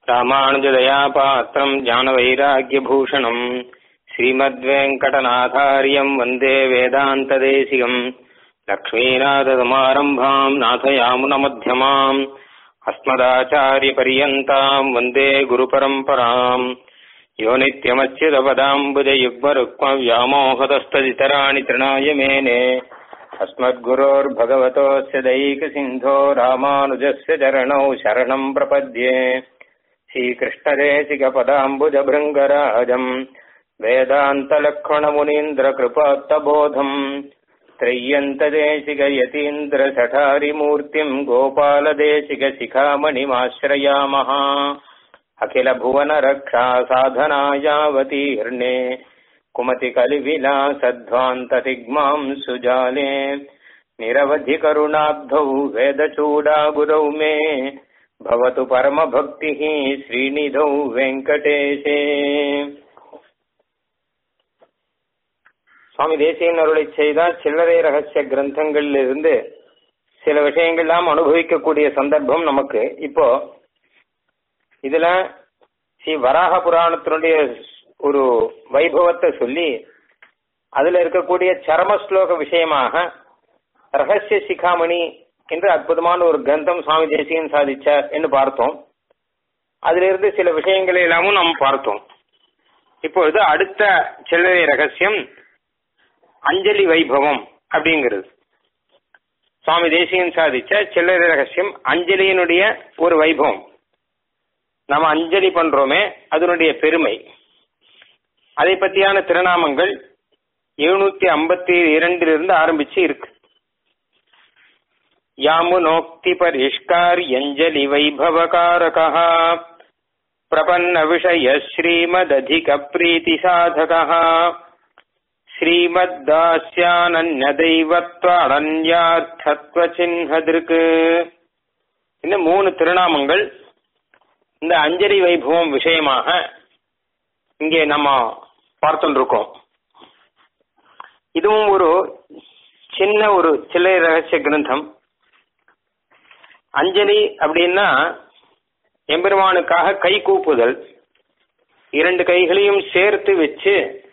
ராமானுஜதயா பாத்திரம் ஞானவைராக்கியபூஷணம் ஸ்ரீமத்வேங்கடநாதாரியம் வந்தே வேதாந்ததேசிகம் லக்ஷ்மீநாதசமாரம்பாம் நாதயாமுனமத்தியமாம் अस्मदाचार्यपर्यन्ताम् वन्दे गुरुपरम्पराम् यो नित्यमच्युतपदाम्बुजयुग्मरुक्मव्यामोहतस्तदितराणि तृणाय मेने अस्मद्गुरोर्भगवतोऽस्य दैकसिन्धो रामानुजस्य चरणौ शरणम् प्रपद्ये श्रीकृष्णदेशिकपदाम्बुजभृङ्गराजम् वेदान्तलक्ष्मणमुनीन्द्रकृपात्तबोधम् त्रय्यन्तदेशिकयतीन्द्रसठारिमूर्तिम् गोपालदेशिकशिखामणिमाश्रयामः अखिलभुवनरक्षा साधनायावतीर्णे कुमतिकलिविलासध्वान्ततिग्माम् सुजाले निरवधिकरुणाब्धौ वेदचूडागुरौ मे भवतु परमभक्तिः श्रीनिधौ வெங்கடேஷே சுவாமி தேசியன் அருளை செய்தால் சில்லறை ரகசிய கிரந்தங்களில் இருந்து சில விஷயங்கள்லாம் அனுபவிக்கக்கூடிய சந்தர்ப்பம் நமக்கு இப்போ இதுல ஸ்ரீ வராக புராணத்தினுடைய ஒரு வைபவத்தை சொல்லி அதுல இருக்கக்கூடிய சரம ஸ்லோக விஷயமாக ரகசிய சிகாமணி என்று அற்புதமான ஒரு கிரந்தம் சுவாமி தேசியன் சாதிச்சார் என்று பார்த்தோம் அதிலிருந்து சில விஷயங்களை எல்லாமும் நாம் பார்த்தோம் இப்பொழுது அடுத்த சில்லறை ரகசியம் அஞ்சலி வைபவம் அப்படிங்கிறது சுவாமி தேசியன் சாதிச்ச சில்லறை ரகசியம் அஞ்சலியினுடைய ஒரு வைபவம் நாம அஞ்சலி பண்றோமே அதனுடைய பெருமை அதை பற்றியான திருநாமங்கள் எழுநூத்தி ஐம்பத்தி இரண்டிலிருந்து ஆரம்பிச்சு இருக்கு யாமுனோக்தி பரிஷ்காரியஞ்சலி வைபவகாரகா பிரபன்ன விஷய ஸ்ரீமததிக பிரீத்தி சாதகா ஸ்ரீமத்தாஸ்யானன்யதைவத்வானன்யார்த்தத்வ சின்ஹதிருக்கு இந்த மூணு திருநாமங்கள் இந்த அஞ்சலி வைபவம் விஷயமாக இங்கே நம்ம பார்த்துட்டு இருக்கோம் இதுவும் ஒரு சின்ன ஒரு சிலை ரகசிய கிரந்தம் அஞ்சலி அப்படின்னா எம்பெருமானுக்காக கை கூப்புதல் இரண்டு கைகளையும் சேர்த்து வச்சு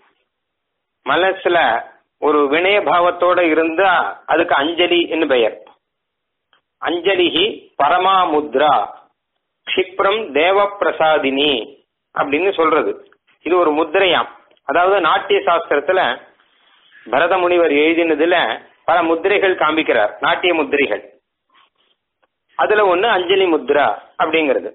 மனசுல ஒரு வினய பாவத்தோட இருந்தா அதுக்கு அஞ்சலி என்று பெயர் அஞ்சலிஹி பரமாமுத்ரா க்ஷிப்ரம் தேவ பிரசாதினி அப்படின்னு சொல்றது இது ஒரு முத்திரையாம் அதாவது நாட்டிய சாஸ்திரத்துல பரத முனிவர் எழுதினதுல பல முத்திரைகள் காண்பிக்கிறார் நாட்டிய முத்திரைகள் அதுல ஒண்ணு அஞ்சலி முத்ரா அப்படிங்கிறது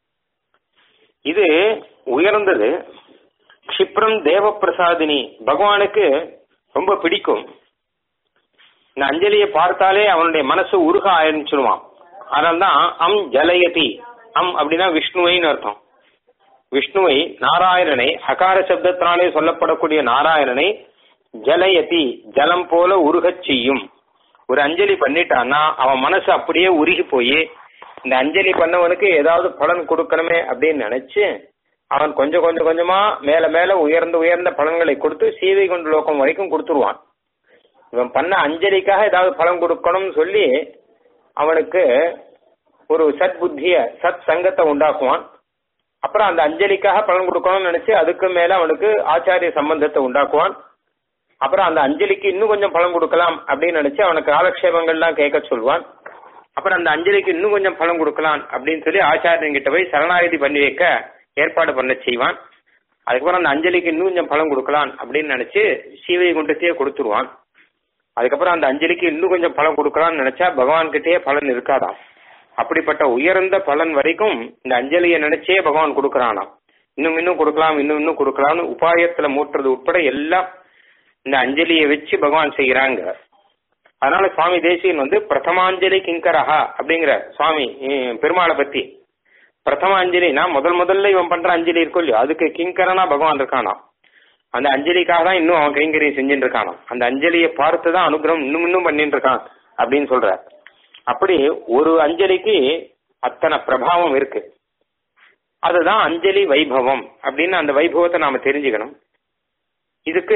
இது உயர்ந்தது க்ஷிப்ரம் தேவ பிரசாதினி பகவானுக்கு ரொம்ப பிடிக்கும் இந்த அஞ்சலியை பார்த்தாலே அவனுடைய மனசு உருக ஆரம்பிச்சிருவான் அதனால்தான் அம் ஜலயதி அம் அப்படின்னா விஷ்ணுவைன்னு அர்த்தம் விஷ்ணுவை நாராயணனை அகார சப்தத்தினாலே சொல்லப்படக்கூடிய நாராயணனை ஜலயதி ஜலம் போல உருகச் செய்யும் ஒரு அஞ்சலி பண்ணிட்டான்னா அவன் மனசு அப்படியே உருகி போய் இந்த அஞ்சலி பண்ணவனுக்கு ஏதாவது பலன் கொடுக்கணுமே அப்படின்னு நினைச்சு அவன் கொஞ்சம் கொஞ்சம் கொஞ்சமா மேல மேல உயர்ந்த உயர்ந்த பலன்களை கொடுத்து சீதை கொண்டு லோகம் வரைக்கும் கொடுத்துருவான் இவன் பண்ண அஞ்சலிக்காக ஏதாவது பலன் கொடுக்கணும்னு சொல்லி அவனுக்கு ஒரு சத் புத்திய சத் சங்கத்தை உண்டாக்குவான் அப்புறம் அந்த அஞ்சலிக்காக பலன் கொடுக்கணும்னு நினைச்சு அதுக்கு மேல அவனுக்கு ஆச்சாரிய சம்பந்தத்தை உண்டாக்குவான் அப்புறம் அந்த அஞ்சலிக்கு இன்னும் கொஞ்சம் பலன் கொடுக்கலாம் அப்படின்னு நினைச்சு அவனுக்கு காலக்ஷேபங்கள்லாம் கேட்க சொல்வான் அப்புறம் அந்த அஞ்சலிக்கு இன்னும் கொஞ்சம் பலன் கொடுக்கலாம் அப்படின்னு சொல்லி ஆச்சாரியன் கிட்ட போய் சரணாகதி பண்ணி வைக்க ஏற்பாடு பண்ண செய்வான் அதுக்கப்புறம் அந்த அஞ்சலிக்கு இன்னும் கொஞ்சம் பலன் கொடுக்கலாம் அப்படின்னு நினைச்சு சீவை குண்டத்தையே கொடுத்துருவான் அதுக்கப்புறம் அந்த அஞ்சலிக்கு இன்னும் கொஞ்சம் பலன் கொடுக்கலாம்னு நினைச்சா பகவான் கிட்டேயே பலன் இருக்காதாம் அப்படிப்பட்ட உயர்ந்த பலன் வரைக்கும் இந்த அஞ்சலியை நினைச்சே பகவான் கொடுக்கறானாம் இன்னும் இன்னும் கொடுக்கலாம் இன்னும் இன்னும் கொடுக்கலாம்னு உபாயத்துல மூட்டுறது உட்பட எல்லாம் இந்த அஞ்சலியை வச்சு பகவான் செய்கிறாங்க அதனால சுவாமி தேசியன் வந்து பிரதமாஞ்சலி கிங்கரஹா அப்படிங்கிற சுவாமி பெருமாளை பத்தி பிரதம அஞ்சலினா முதல் முதல்ல இவன் பண்ற அஞ்சலி இருக்கும் இல்லையோ அதுக்கு கிங்கரனா பகவான் இருக்கானா அந்த அஞ்சலிக்காக தான் இன்னும் அவன் கைங்கரியம் செஞ்சுட்டு இருக்கானா அந்த அஞ்சலியை பார்த்து தான் அனுகிரகம் இன்னும் இன்னும் பண்ணிட்டு இருக்கான் அப்படின்னு சொல்ற அப்படி ஒரு அஞ்சலிக்கு அத்தனை பிரபாவம் இருக்கு அதுதான் அஞ்சலி வைபவம் அப்படின்னு அந்த வைபவத்தை நாம தெரிஞ்சுக்கணும் இதுக்கு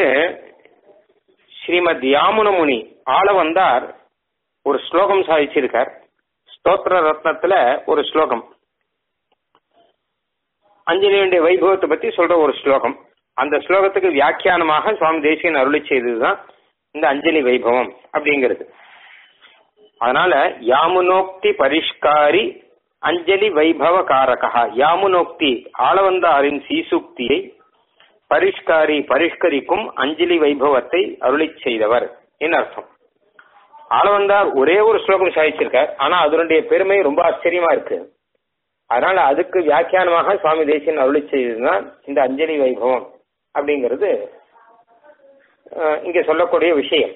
ஸ்ரீமத் யாமுனமுனி ஆள வந்தார் ஒரு ஸ்லோகம் சாதிச்சிருக்கார் ஸ்தோத்திர ரத்னத்துல ஒரு ஸ்லோகம் அஞ்சலியுடைய வைபவத்தை பத்தி சொல்ற ஒரு ஸ்லோகம் அந்த ஸ்லோகத்துக்கு வியாக்கியானமாக சுவாமி தேசிகன் அருளி செய்ததுதான் இந்த அஞ்சலி வைபவம் அப்படிங்கிறது அதனால யாமுனோக்தி பரிஷ்காரி அஞ்சலி வைபவ காரகா யாமுனோக்தி ஆளவந்தாரின் சீசுக்தியை பரிஷ்காரி பரிஷ்கரிக்கும் அஞ்சலி வைபவத்தை அருளி செய்தவர் என்ன அர்த்தம் ஆளவந்தார் ஒரே ஒரு ஸ்லோகம் சாதிச்சிருக்கார் ஆனா அதனுடைய பெருமை ரொம்ப ஆச்சரியமா இருக்கு அதனால அதுக்கு வியாக்கியானமாக சுவாமி தேசியன் அருளி செய்ததுதான் இந்த அஞ்சலி வைபவம் அப்படிங்கிறது இங்க சொல்லக்கூடிய விஷயம்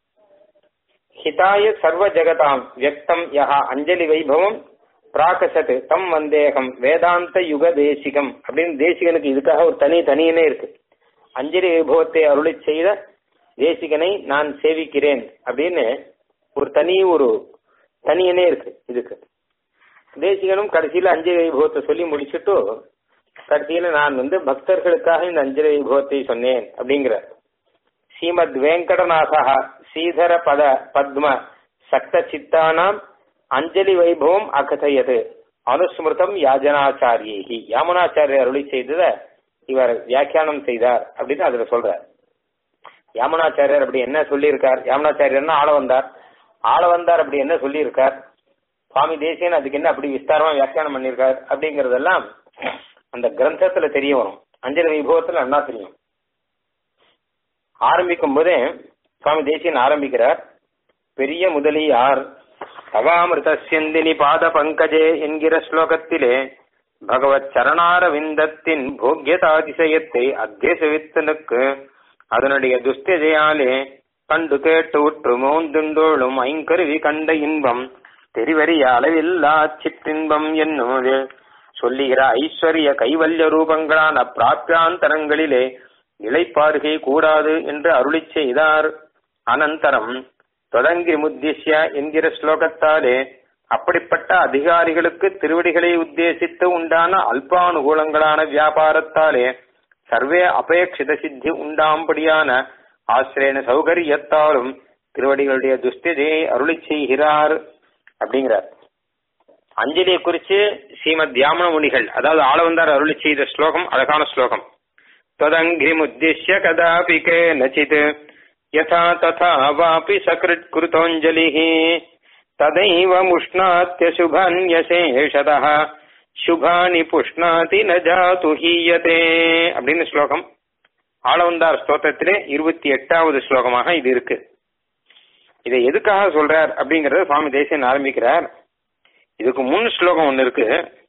ஹிதாய சர்வ ஜெகதாம் வியக்தம் யஹா அஞ்சலி வைபவம் பிராகசத்து தம் வந்தேகம் வேதாந்த யுக தேசிகம் அப்படின்னு தேசிகனுக்கு இதுக்காக ஒரு தனி தனியனே இருக்கு அஞ்சலி வைபவத்தை அருளி செய்த தேசிகனை நான் சேவிக்கிறேன் அப்படின்னு ஒரு தனி ஒரு தனியனே இருக்கு இதுக்கு தேசிகனும் கடைசியில அஞ்சலி வைபவத்தை சொல்லி முடிச்சுட்டு கடைசியில நான் வந்து பக்தர்களுக்காக இந்த அஞ்சலி வைபவத்தை சொன்னேன் அப்படிங்கிற ஸ்ரீமத் வெங்கடநாதா ஸ்ரீதர பத பத்ம சக்த சித்தானாம் அஞ்சலி வைபவம் அகதையது அனுஸ்மிருதம் யாஜனாச்சாரியி யாமுனாச்சாரியர் அருளி செய்தத இவர் வியாக்கியானம் செய்தார் அப்படின்னு அதுல சொல்றார் யாமுனாச்சாரியர் அப்படி என்ன சொல்லியிருக்கார் யாமுனாச்சாரியர்னா ஆள வந்தார் ஆள வந்தார் அப்படி என்ன சொல்லியிருக்கார் சுவாமி தேசியன் அதுக்கு என்ன அப்படி விஸ்தாரமா வியாக்கியானம் பண்ணியிருக்கார் அப்படிங்கறதெல்லாம் அந்த கிரந்தத்துல தெரிய வரும் அஞ்சலி வைபவத்துல நல்லா தெரியும் ஆரம்பிக்கும் போதே சுவாமி தேசியன் ஆரம்பிக்கிறார் பெரிய முதலியார் தவாமிருதசியந்தினி பாத பங்கஜே என்கிற ஸ்லோகத்திலே பகவத் சரணாரவிந்தத்தின் போக்கியதாதிசயத்தை அத்தியசவித்தனுக்கு அதனுடைய துஸ்திஜையாலே கண்டு கேட்டு உற்று மோந்துண்டோளும் ஐங்கருவி கண்ட இன்பம் தெரிவறிய அளவில்லா சிற்றின்பம் என்னும் சொல்லுகிற ஐஸ்வர்ய கைவல்ய ரூபங்களான பிராப்தியாந்தரங்களிலே இளைப்பாறுகை கூடாது என்று அருளி செய்தார் அனந்தரம் தொடங்கி முத்திஷ்ய என்கிற ஸ்லோகத்தாலே அப்படிப்பட்ட அதிகாரிகளுக்கு திருவடிகளை உத்தேசித்து உண்டான அல்பானுகூலங்களான வியாபாரத்தாலே சர்வே அபேட்சித சித்தி உண்டாம்படியான ஆசிரியன சௌகரியத்தாலும் திருவடிகளுடைய துஸ்திதையை அருளி செய்கிறார் அப்படிங்கிறார் அஞ்சலியை குறிச்சு ஸ்ரீமத் தியாமன முனிகள் அதாவது ஆளவந்தார் அருளி செய்த ஸ்லோகம் அழகான ஸ்லோகம் त्वदङ्घ्रिमुद्दिश्य कदापि केनचित् यथा तथा वापि सकृत्कृतोऽञ्जलिः तदैव मुष्णात्यशुभान्यशेषतः சுபானி புஷ்ணாதி ந ஜாது ஹீயதே அப்படின்னு ஸ்லோகம் ஆளவந்தார் ஸ்தோத்திரத்திலே இருபத்தி எட்டாவது ஸ்லோகமாக இது இருக்கு இதை எதுக்காக சொல்றார் அப்படிங்கறத சுவாமி தேசியன் ஆரம்பிக்கிறார் இதுக்கு முன் ஸ்லோகம் ஒன்னு இருக்கு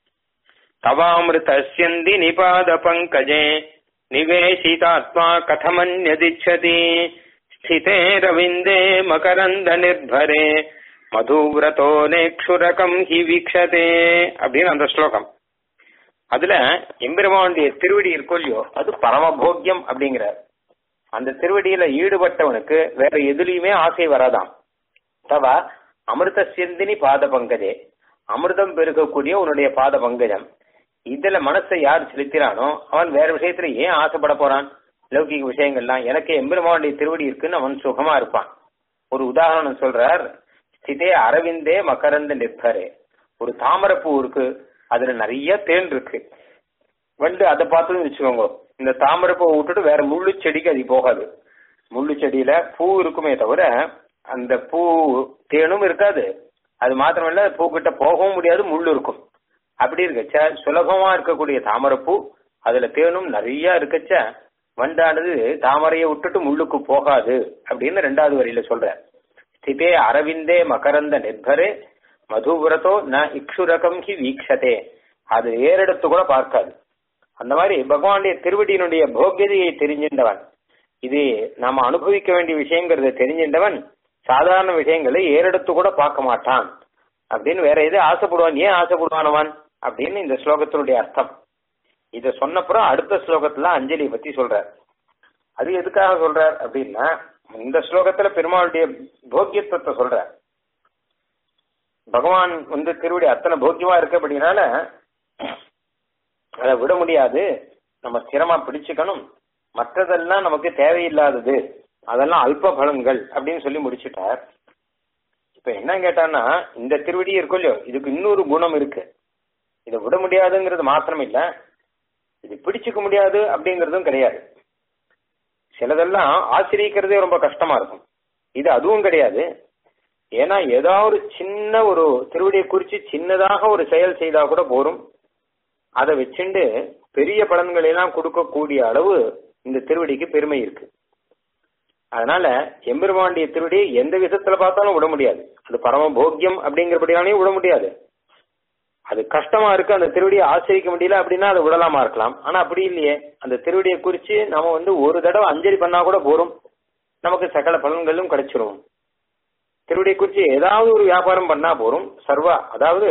தவாமிருதஸ்யந்தி நிபாத பங்கஜே निवेशितात्मा कथमन्यदिच्छति स्थिते रविन्दे मकरन्द निर्भरे மதுவிரதோ நேக்ஷுரகம் ஹி வீக்ஷதே அப்படின்னு அந்த ஸ்லோகம் அதுல எம்பெருமானுடைய திருவடி இருக்கோ இல்லையோ அது பரமபோக்கியம் அப்படிங்கிறார் அந்த திருவடியில ஈடுபட்டவனுக்கு வேற எதுலயுமே ஆசை வராதாம் தவா அமிர்த சிந்தினி பாத பங்கஜே அமிர்தம் பெருக்கக்கூடிய உன்னுடைய பாத பங்கஜம் இதுல மனசை யார் செலுத்தினானோ அவன் வேற விஷயத்துல ஏன் ஆசைப்பட போறான் லௌகிக விஷயங்கள்லாம் எனக்கு எம்பெருமானுடைய திருவடி இருக்குன்னு அவன் சுகமா இருப்பான் ஒரு உதாரணம் சொல்றார் ஸ்திதே அரவிந்தே மகரந்த நிற்பரே ஒரு தாமரைப்பூ இருக்கு அதுல நிறைய தேன் இருக்கு வந்து அதை பார்த்துன்னு வச்சுக்கோங்க இந்த தாமரைப்பூவை விட்டுட்டு வேற முள்ளு செடிக்கு அது போகாது முள்ளு செடியில பூ இருக்குமே தவிர அந்த பூ தேனும் இருக்காது அது மாத்திரமல்ல பூ கிட்ட போகவும் முடியாது முள்ளு இருக்கும் அப்படி இருக்கச்ச சுலபமா இருக்கக்கூடிய தாமரைப்பூ அதுல தேனும் நிறைய இருக்கச்ச வண்டானது தாமரையை விட்டுட்டு முள்ளுக்கு போகாது அப்படின்னு ரெண்டாவது வரியில சொல்ற ஸ்திதே அரவிந்தே மகரந்த நிர்பரே மதுவிரதோ ந இக்ஷுரகம் ஹி வீக்ஷதே அது ஏறெடுத்து கூட பார்க்காது அந்த மாதிரி பகவானுடைய திருவடியினுடைய போக்கியதையை தெரிஞ்சின்றவன் இது நாம அனுபவிக்க வேண்டிய விஷயங்கிறத தெரிஞ்சின்றவன் சாதாரண விஷயங்களை ஏறெடுத்து கூட பார்க்க மாட்டான் அப்படின்னு வேற எது ஆசைப்படுவான் ஏன் ஆசைப்படுவானவன் அப்படின்னு இந்த ஸ்லோகத்தினுடைய அர்த்தம் இத சொன்னப்புறம் அடுத்த ஸ்லோகத்துல அஞ்சலி பத்தி சொல்றார் அது எதுக்காக சொல்றார் அப்படின்னா இந்த ஸ்லோகத்துல பெருமாளுடைய போக்கியத்துவத்தை சொல்றார் பகவான் வந்து திருவடி அத்தனை போக்கியமா இருக்கு அப்படின்னால அதை விட முடியாது நம்ம ஸ்திரமா பிடிச்சுக்கணும் மற்றதெல்லாம் நமக்கு தேவையில்லாதது அதெல்லாம் அல்ப பலன்கள் அப்படின்னு சொல்லி முடிச்சுட்டார் இப்ப என்ன கேட்டான்னா இந்த திருவடி இருக்கும் இல்லையோ இதுக்கு இன்னொரு குணம் இருக்கு இதை விட முடியாதுங்கிறது மாத்திரம் இல்ல இது பிடிச்சுக்க முடியாது அப்படிங்கறதும் கிடையாது சிலதெல்லாம் ஆசிரியக்கிறதே ரொம்ப கஷ்டமா இருக்கும் இது அதுவும் கிடையாது ஏன்னா ஏதாவது ஒரு சின்ன ஒரு திருவடியை குறிச்சு சின்னதாக ஒரு செயல் செய்தா கூட போரும் அதை வச்சுண்டு பெரிய பலன்களை எல்லாம் கொடுக்கக்கூடிய அளவு இந்த திருவடிக்கு பெருமை இருக்கு அதனால எம்பெருமாண்டிய திருவடியை எந்த விதத்துல பார்த்தாலும் விட முடியாது அது பரம போக்கியம் அப்படிங்கிறபடியாலையும் விட முடியாது அது கஷ்டமா இருக்கு அந்த திருவடியை ஆசிரிக்க முடியல அப்படின்னா அதை விடலாமா இருக்கலாம் ஆனா அப்படி இல்லையே அந்த திருவடியை குறிச்சு நாம வந்து ஒரு தடவை அஞ்சலி பண்ணா கூட போரும் நமக்கு சகல பலன்களும் கிடைச்சிரும் திருவடியை குறிச்சு ஏதாவது ஒரு வியாபாரம் பண்ணா போரும் சர்வா அதாவது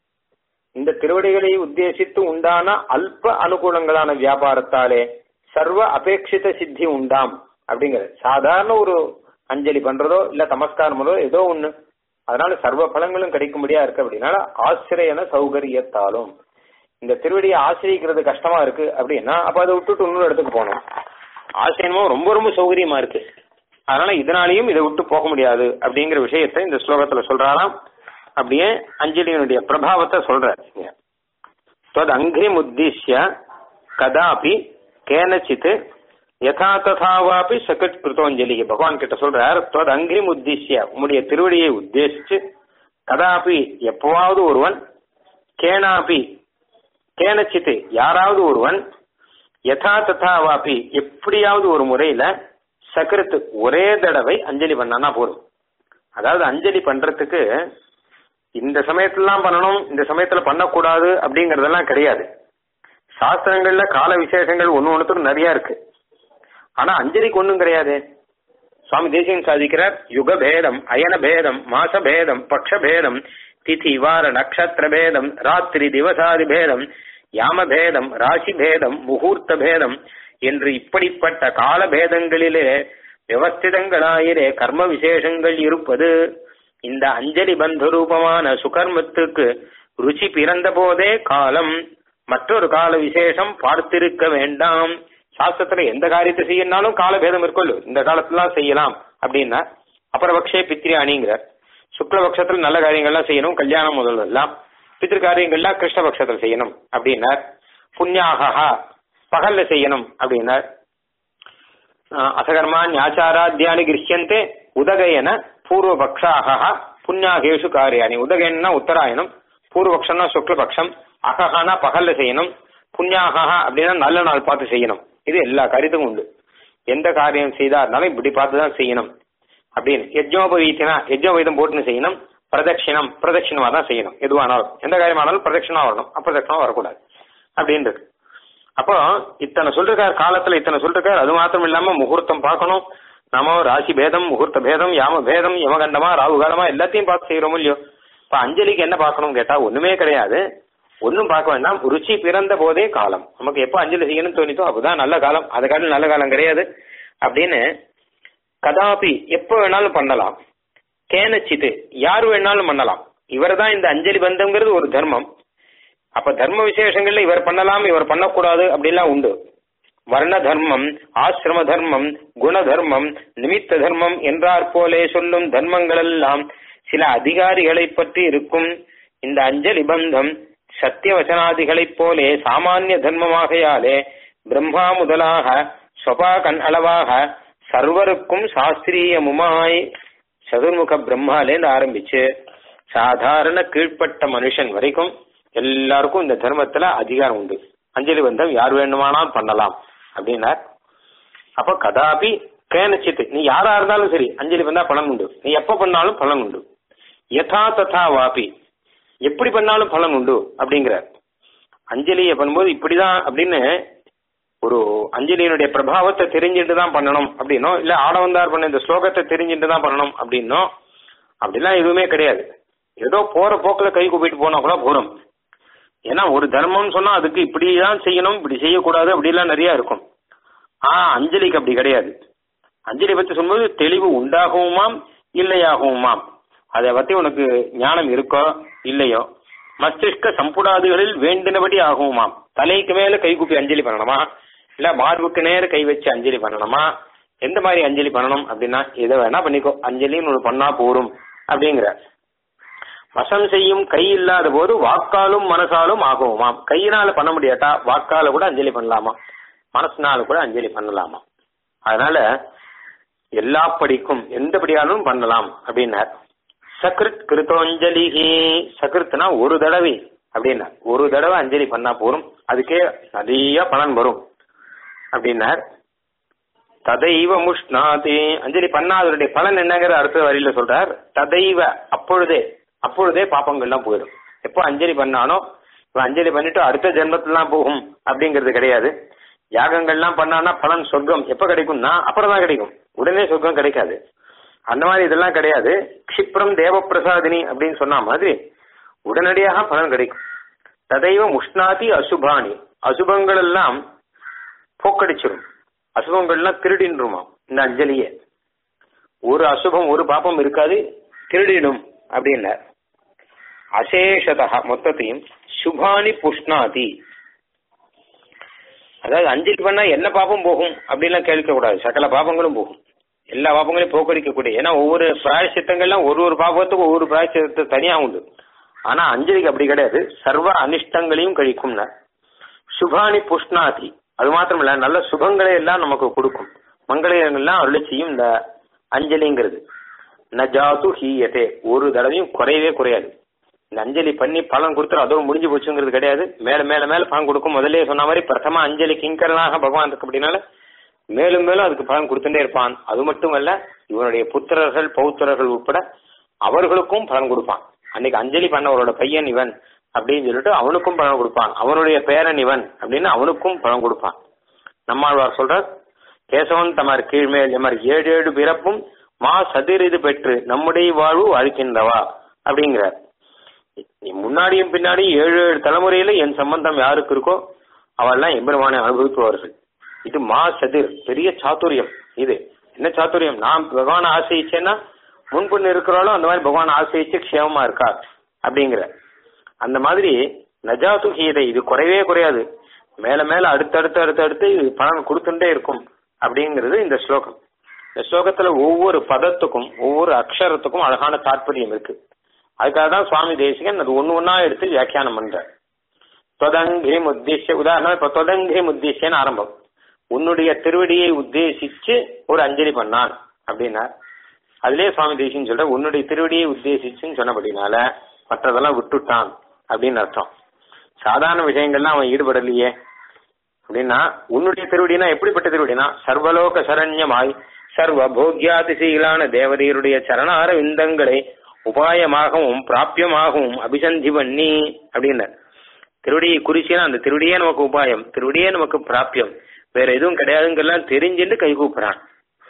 இந்த திருவடிகளை உத்தேசித்து உண்டான அல்ப அனுகூலங்களான வியாபாரத்தாலே சர்வ அபேட்சித சித்தி உண்டாம் அப்படிங்கிறது சாதாரண ஒரு அஞ்சலி பண்றதோ இல்ல நமஸ்காரமோ ஏதோ ஒண்ணு அதனால சர்வ பலங்களும் கிடைக்கும்படியா இருக்கு அப்படின்னால ஆசிரியன சௌகரியத்தாலும் இந்த திருவடியை ஆசிரியிக்கிறது கஷ்டமா இருக்கு அப்படின்னா அப்ப அதை விட்டுட்டு இன்னொரு இடத்துக்கு போகணும் ஆசிரியமும் ரொம்ப ரொம்ப சௌகரியமா இருக்கு அதனால இதனாலையும் இதை விட்டு போக முடியாது அப்படிங்கிற விஷயத்தை இந்த ஸ்லோகத்துல சொல்றாராம் அப்படியே அஞ்சலியினுடைய பிரபாவத்தை சொல்ற தொத் அங்கிரிம் உத்திஷ்ய கதாபி கேனச்சித் யதா ததாவாபி சகட் கிருத்தோஞ்சலி பகவான் கிட்ட சொல்றார் தொத் அங்கிரிம் உத்திஷ்ய உம்முடைய திருவடியை உத்தேசிச்சு கதாபி எப்பவாவது ஒருவன் கேனாபி கேனச்சித்து யாராவது ஒருவன் யதா ததாவாபி எப்படியாவது ஒரு முறையில சக்கரத்து ஒரே தடவை அஞ்சலி பண்ணானா போதும் அதாவது அஞ்சலி பண்றதுக்கு இந்த சமயத்துலலாம் பண்ணணும் இந்த சமயத்துல பண்ணக்கூடாது அப்படிங்கறதெல்லாம் கிடையாது சாஸ்திரங்கள்ல கால விசேஷங்கள் ஒன்னு ஒண்ணுத்துக்கு நிறைய இருக்கு ஆனா அஞ்சலிக்கு ஒண்ணும் கிடையாது சுவாமி தேசியம் சாதிக்கிறார் யுக பேதம் அயன பேதம் மாச பேதம் பக்ஷ பேதம் திதி வார நட்சத்திர பேதம் ராத்திரி திவசாதி பேதம் யாம பேதம் ராசி பேதம் முகூர்த்த பேதம் என்று இப்படிப்பட்ட கால பேதங்களிலே விவஸ்திதங்களாயிரே கர்ம விசேஷங்கள் இருப்பது இந்த அஞ்சலி பந்த ரூபமான சுகர்மத்துக்கு ருச்சி பிறந்த போதே காலம் மற்றொரு கால விசேஷம் பார்த்திருக்க வேண்டாம் சாஸ்திரத்துல எந்த காரியத்தை செய்யணும்னாலும் காலபேதம் இருக்குல்லோ இந்த காலத்துலாம் செய்யலாம் அப்படின்னா அப்புறபக்ஷே பித்ரி அணிங்கிறார் சுக்லபக்ஷத்துல நல்ல காரியங்கள்லாம் செய்யணும் கல்யாணம் முதல் எல்லாம் பித்திரு காரியங்கள்லாம் கிருஷ்ணபக்ஷத்துல செய்யணும் அப்படின்னார் புண்ணியாகா பகல்ல செய்யணும் அப்படின்னார் அசகர்மா ஞாச்சாராத்தியானி கிரஹியந்தே உதகையன பூர்வபக்ஷாக புண்ணியாகேஷு காரியாணி உதகையன்னா உத்தராயணம் பூர்வபக்ஷம்னா சுக்லபக்ஷம் அகஹானா பகல்ல செய்யணும் புண்ணியாகா அப்படின்னா நல்ல நாள் பார்த்து செய்யணும் இது எல்லா காரியத்துக்கும் உண்டு எந்த காரியம் செய்தா இருந்தாலும் இப்படி பார்த்து தான் செய்யணும் அப்படின்னு யஜ்னோபவீத்தினா யஜ்னோபவீதம் போட்டுன்னு செய்யணும் பிரதட்சிணம் பிரதட்சிணமா தான் செய்யணும் எதுவானாலும் எந்த காரியமானாலும் பிரதட்சிணமா வரணும் அப்பிரதட்சிணமா வரக்கூடாது அப்படின்றது அப்போ இத்தனை சொல்லிருக்காரு காலத்துல இத்தனை சொல்லிருக்காரு அது மாத்திரம் இல்லாம முகூர்த்தம் பார்க்கணும் நாம ராசி பேதம் முகூர்த்த பேதம் யாம பேதம் யமகண்டமா ராகு காலமா எல்லாத்தையும் பார்த்து செய்யறோம் இல்லையோ இப்ப அஞ்சலிக்கு என்ன பார்க்கணும் கேட்டா ஒண்ணுமே கிடையாது ஒன்னும் பார்க்க வேண்டாம் ருச்சி பிறந்த போதே காலம் நமக்கு எப்ப அஞ்சலி செய்யணும்னு தோணித்தோ அப்பதான் நல்ல காலம் அது காலம் நல்ல காலம் கிடையாது அப்படின்னு கதாபி எப்ப வேணாலும் பண்ணலாம் கேனச்சித்து யார் வேணாலும் பண்ணலாம் இவர் தான் இந்த அஞ்சலி பந்தம்ங்கிறது ஒரு தர்மம் அப்ப தர்ம விசேஷங்கள்ல இவர் பண்ணலாம் இவர் பண்ணக்கூடாது அப்படிலாம் உண்டு வர்ண தர்மம் ஆசிரம தர்மம் குண தர்மம் நிமித்த தர்மம் என்றார் போலே சொல்லும் தர்மங்கள் எல்லாம் சில அதிகாரிகளை பற்றி இருக்கும் இந்த அஞ்சலி பந்தம் சத்தியவசனாதிகளைப் போலே சாமானிய தர்மமாகையாலே பிரம்மா முதலாக சொபா கண் அளவாக சர்வருக்கும் சாஸ்திரியமுமாய் சதுர்முக பிரம்மாலேருந்து ஆரம்பிச்சு சாதாரண கீழ்ப்பட்ட மனுஷன் வரைக்கும் எல்லாருக்கும் இந்த தர்மத்துல அதிகாரம் உண்டு அஞ்சலி பந்தம் யார் வேண்டுமானால் பண்ணலாம் அப்படின்னார் அப்ப கதாபி கேனச்சித்து நீ யாரா இருந்தாலும் சரி அஞ்சலி பந்தா பலன் உண்டு நீ எப்ப பண்ணாலும் பலன் உண்டு யதா ததா வாபி எப்படி பண்ணாலும் பலன் உண்டு அப்படிங்கிறார் அஞ்சலியை பண்ணும்போது இப்படிதான் அப்படின்னு ஒரு அஞ்சலியினுடைய பிரபாவத்தை தெரிஞ்சுட்டு தான் பண்ணணும் அப்படின்னோ இல்ல ஆடவந்தார் பண்ண இந்த ஸ்லோகத்தை தெரிஞ்சுட்டு தான் பண்ணணும் அப்படின்னோ அப்படிலாம் எதுவுமே கிடையாது ஏதோ போற போக்குல கை கூப்பிட்டு போனா கூட போறோம் ஏன்னா ஒரு தர்மம்னு சொன்னா அதுக்கு இப்படிதான் செய்யணும் இப்படி செய்யக்கூடாது அப்படிலாம் நிறைய இருக்கும் ஆனா அஞ்சலிக்கு அப்படி கிடையாது அஞ்சலி பத்தி சொல்லும்போது தெளிவு உண்டாகுமாம் இல்லையாகுமாம் அதை பத்தி உனக்கு ஞானம் இருக்கோ இல்லையோ மஸ்திஷ்க சம்புடாதிகளில் வேண்டினபடி ஆகுமாம் தலைக்கு மேல கை கூப்பி அஞ்சலி பண்ணணுமா இல்ல மார்புக்கு நேர கை வச்சு அஞ்சலி பண்ணணுமா எந்த மாதிரி அஞ்சலி பண்ணணும் அப்படின்னா எதை வேணா பண்ணிக்கோ அஞ்சலின்னு ஒன்று பண்ணா போரும் அப்படிங்கிற வசம் செய்யும் கை இல்லாத போது வாக்காலும் மனசாலும் ஆகுமாம் கையினால பண்ண முடியாட்டா வாக்கால கூட அஞ்சலி பண்ணலாமா மனசுனால கூட அஞ்சலி பண்ணலாமா அதனால எல்லா படிக்கும் எந்த படியாலும் பண்ணலாம் அப்படின்னார் சக்ருத் கிருத்தோஞ்சலிஹி சக்ருத்னா ஒரு தடவை அப்படின்னா ஒரு தடவை அஞ்சலி பண்ணா போரும் அதுக்கே நிறைய பலன் வரும் அப்படின்னார் ததைவ முஷ்ணாதி அஞ்சலி பண்ணாதவருடைய பலன் என்னங்கிற அடுத்த வரியில சொல்றார் ததைவ அப்பொழுதே அப்பொழுதே பாப்பங்கள்லாம் போயிடும் எப்போ அஞ்சலி பண்ணானோ இவன் அஞ்சலி பண்ணிட்டு அடுத்த ஜென்மத்திலாம் போகும் அப்படிங்கிறது கிடையாது யாகங்கள்லாம் பண்ணானா பலன் சொர்க்கம் எப்ப கிடைக்கும்னா அப்புறம் தான் கிடைக்கும் உடனே சொர்க்கம் கிடைக்காது அந்த மாதிரி இதெல்லாம் கிடையாது க்ஷிப்ரம் தேவப்பிரசாதினி அப்படின்னு சொன்ன மாதிரி உடனடியாக பலன் கிடைக்கும் ததைவ முஷ்ணாதி அசுபானி அசுபங்கள் எல்லாம் போக்கடிச்சிடும் அசுபங்கள்லாம் திருடின்றுமா இந்த அஞ்சலியே ஒரு அசுபம் ஒரு பாப்பம் இருக்காது திருடிடும் அப்படின்னார் அசேஷதா மொத்தத்தையும் சுபானி புஷ்ணாதி அதாவது அஞ்சலி பண்ணா என்ன பாப்பம் போகும் அப்படின்லாம் கேட்க கூடாது சகல பாப்பங்களும் போகும் எல்லா பாப்பங்களையும் போக்கடிக்கக்கூடிய ஏன்னா ஒவ்வொரு பிராயசித்தங்கள்லாம் ஒரு ஒரு பாப்பத்துக்கும் ஒவ்வொரு பிராயசித்தத்தை தனியா உண்டு ஆனா அஞ்சலிக்கு அப்படி கிடையாது சர்வ அனிஷ்டங்களையும் கழிக்கும்னா சுபானி புஷ்ணாதி அது மாத்திரம் இல்ல நல்ல சுபங்களை எல்லாம் நமக்கு கொடுக்கும் மங்களங்கள்லாம் அருளி செய்யும் இந்த அஞ்சலிங்கிறது நஜாது ஹீயதே ஒரு தடவையும் குறையவே குறையாது இந்த அஞ்சலி பண்ணி பலன் கொடுத்துரும் அதோட முடிஞ்சு போச்சுங்கிறது கிடையாது மேல மேல மேல பலன் கொடுக்கும் முதலே சொன்ன மாதிரி பிரதம அஞ்சலி கிங்கரனாக பகவான் இருக்கு அப்படின்னால மேலும் மேலும் அதுக்கு பலன் கொடுத்துட்டே இருப்பான் அது மட்டுமல்ல இவனுடைய புத்திரர்கள் பௌத்திரர்கள் உட்பட அவர்களுக்கும் பலன் கொடுப்பான் அன்னைக்கு அஞ்சலி பண்ணவரோட பையன் இவன் அப்படின்னு சொல்லிட்டு அவனுக்கும் பலன் கொடுப்பான் அவனுடைய பேரன் இவன் அப்படின்னு அவனுக்கும் பலன் கொடுப்பான் நம்மாழ்வார் சொல்றார் கேசவன் தமர் கீழ்மேல் எமர் ஏழு ஏழு பிறப்பும் மா சதிரிது பெற்று நம்முடைய வாழ்வு அழிக்கின்றவா அப்படிங்கிறார் நீ முன்னாடியும் பின்னாடியும் ஏழு ஏழு தலைமுறையில என் சம்பந்தம் யாருக்கு இருக்கோ அவெல்லாம் எம்பெருமானை அனுபவிப்பவர்கள் இது மா சதிர் பெரிய சாத்துரியம் இது என்ன சாத்துரியம் நான் பகவானை ஆசைச்சேன்னா முன்பு இருக்கிறாலும் அந்த மாதிரி பகவான் ஆசைச்சு க்ஷேமமா இருக்கா அப்படிங்கிற அந்த மாதிரி நஜாத்து கீதை இது குறையவே குறையாது மேல மேல அடுத்தடுத்து அடுத்தடுத்து இது பலன் கொடுத்துட்டே இருக்கும் அப்படிங்கிறது இந்த ஸ்லோகம் இந்த ஸ்லோகத்துல ஒவ்வொரு பதத்துக்கும் ஒவ்வொரு அக்ஷரத்துக்கும் அழகான தாற்பயம் இருக்கு அதுக்காக தான் சுவாமி தேசிகன் அது ஒன்னு ஒன்னா எடுத்து வியாக்கியானம் பண்றார் தொதங்கிரி உத்தேசிய உதாரணம் இப்ப தொதங்கிரி உத்தேசியன்னு ஆரம்பம் உன்னுடைய திருவடியை உத்தேசிச்சு ஒரு அஞ்சலி பண்ணான் அப்படின்னார் அதுலயே சுவாமி தேசியன் சொல்ற உன்னுடைய திருவடியை உத்தேசிச்சுன்னு சொன்னபடினால மற்றதெல்லாம் விட்டுட்டான் அப்படின்னு அர்த்தம் சாதாரண விஷயங்கள்லாம் அவன் ஈடுபடலையே அப்படின்னா உன்னுடைய திருவடினா எப்படிப்பட்ட திருவடினா சர்வலோக சரண்யமாய் சர்வ போக்யாதிசீலான தேவதையருடைய சரணார விந்தங்களை உபாயமாகவும் பிராபியமாகவும் அபிசந்தி பண்ணி அப்படின்னார் திருவடியை குறிச்சினா அந்த திருவடியே நமக்கு உபாயம் திருவடியே நமக்கு பிராபியம் வேற எதுவும் கிடையாதுங்கெல்லாம் தெரிஞ்சுட்டு கை கூப்புறான்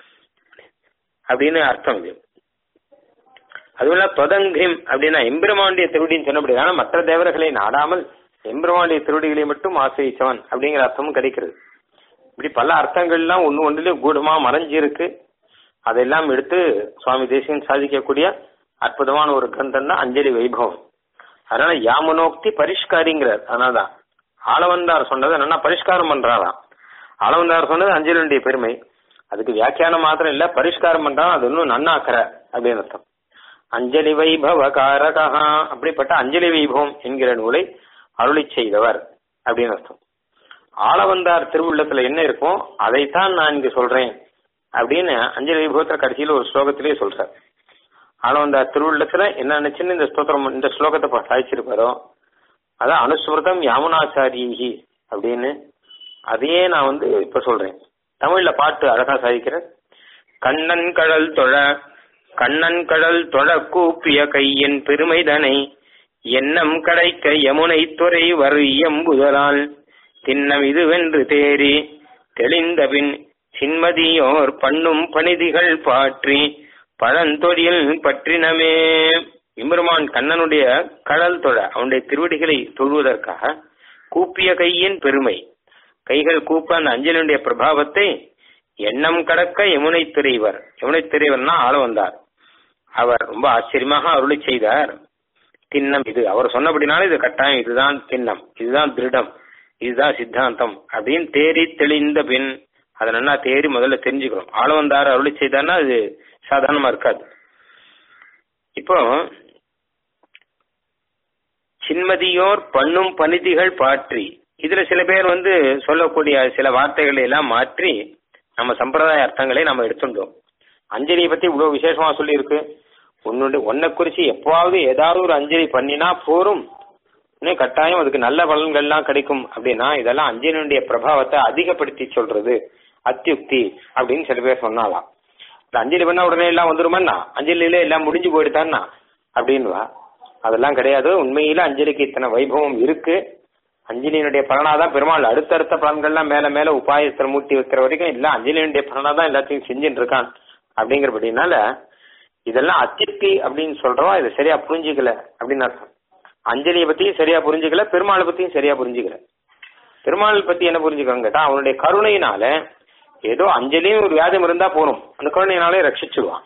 அப்படின்னு அர்த்தம் இது அதுவும் தொதங்கிம் அப்படின்னா எம்பெருமாண்டிய திருவடின்னு சொன்னபடி ஆனா மற்ற தேவர்களை நாடாமல் எம்பெருமாண்டிய திருவடிகளை மட்டும் ஆசிரிச்சவன் அப்படிங்கிற அர்த்தமும் கிடைக்கிறது இப்படி பல அர்த்தங்கள்லாம் ஒன்னு ஒன்றுலயே கூடமா மறைஞ்சு இருக்கு அதெல்லாம் எடுத்து சுவாமி தேசியன் சாதிக்கக்கூடிய அற்புதமான ஒரு கிரந்தம் தான் அஞ்சலி வைபவம் அதனால யாமுனோக்தி பரிஷ்காரிங்கிறார் அதனாலதான் ஆளவந்தார் சொன்னதை நல்லா பரிஷ்காரம் பண்றாராம் ஆளவந்தார் சொன்னது அஞ்சலியுடைய பெருமை அதுக்கு வியாக்கியானம் மாத்திரம் இல்ல பரிஷ்காரம் பண்றான் அது இன்னும் நன்னாக்கிற அப்படின்னு அர்த்தம் அஞ்சலி வைபவ காரகா அப்படிப்பட்ட அஞ்சலி வைபவம் என்கிற நூலை அருளி செய்தவர் அப்படின்னு அர்த்தம் ஆளவந்தார் திருவுள்ளத்துல என்ன இருக்கும் அதைத்தான் நான் இங்க சொல்றேன் அப்படின்னு அஞ்சலி வைபவத்துல கடைசியில ஒரு ஸ்லோகத்திலேயே சொல்றார் ஆளவந்தார் திருவுள்ளத்துல என்ன நினைச்சுன்னு இந்த ஸ்தோத்திரம் இந்த ஸ்லோகத்தை சாதிச்சிருப்பாரோ அதான் அனுஸ்மிருதம் யாமுனாச்சாரியி அப்படின்னு அதையே நான் வந்து இப்ப சொல்றேன் தமிழ்ல பாட்டு அழகா சாதிக்கிறேன் கண்ணன் கடல் தொழ கண்ணன் கடல் தொழ கூப்பிய கையின் பெருமைதனை எண்ணம் கடைக்க யமுனை துறை வரு எம்புதலால் திண்ணம் இதுவென்று தேறி தெளிந்த பின் சின்மதியோர் பண்ணும் பணிதிகள் பாற்றி பழந்தொழில் பற்றினமே இம்பெருமான் கண்ணனுடைய கடல் தொழ அவனுடைய திருவடிகளை தொழுவதற்காக கூப்பிய கையின் பெருமை கைகள் கூப்ப அந்த அஞ்சலியுடைய பிரபாவத்தை எண்ணம் கடக்க யமுனை திரைவர் யமுனை திரைவர்னா ஆள வந்தார் அவர் ரொம்ப ஆச்சரியமாக அருளி செய்தார் திண்ணம் இது அவர் சொன்னபடினால இது கட்டாயம் இதுதான் திண்ணம் இதுதான் திருடம் இதுதான் சித்தாந்தம் அப்படின்னு தேறி தெளிந்த பின் அதை நல்லா தேறி முதல்ல தெரிஞ்சுக்கணும் ஆள வந்தார் அருளி செய்தார்னா அது சாதாரணமா இருக்காது இப்போ சின்மதியோர் பண்ணும் பனிதிகள் பாற்றி இதுல சில பேர் வந்து சொல்லக்கூடிய சில வார்த்தைகளை எல்லாம் மாற்றி நம்ம சம்பிரதாய அர்த்தங்களை நம்ம எடுத்துட்டோம் அஞ்சலியை பத்தி இவ்வளவு விசேஷமா சொல்லியிருக்கு உன்னுடைய உன்னை குறிச்சு எப்பவாவது ஏதாவது ஒரு அஞ்சலி பண்ணினா போரும் இன்னும் கட்டாயம் அதுக்கு நல்ல பலன்கள்லாம் கிடைக்கும் அப்படின்னா இதெல்லாம் அஞ்சலியுடைய பிரபாவத்தை அதிகப்படுத்தி சொல்றது அத்தியுக்தி அப்படின்னு சில பேர் சொன்னாலாம் இந்த அஞ்சலி பண்ணா உடனே எல்லாம் வந்துருமாண்ணா அஞ்சலியில எல்லாம் முடிஞ்சு போயிடுதான்னா அப்படின்வா அதெல்லாம் கிடையாது உண்மையில அஞ்சலிக்கு இத்தனை வைபவம் இருக்கு அஞ்சலியினுடைய பலனாதான் பெருமாள் அடுத்தடுத்த பலன்கள்லாம் மேல மேல உபாயத்தில் மூட்டி வைக்கிற வரைக்கும் இல்ல அஞ்சலியினுடைய பலனாதான் எல்லாத்தையும் செஞ்சுட்டு இருக்கான் அப்படிங்கிறபடினால இதெல்லாம் அத்தியுக்தி அப்படின்னு சொல்றோம் இதை சரியா புரிஞ்சுக்கல அப்படின்னு அர்த்தம் அஞ்சலியை பத்தியும் சரியா புரிஞ்சுக்கல பெருமாளை பத்தியும் சரியா புரிஞ்சுக்கல பெருமாள் பத்தி என்ன புரிஞ்சுக்கணும் கேட்டா அவனுடைய கருணையினால ஏதோ அஞ்சலியும் ஒரு வியாதம் இருந்தா போதும் அந்த கருணையினாலே ரட்சிச்சுடுவான்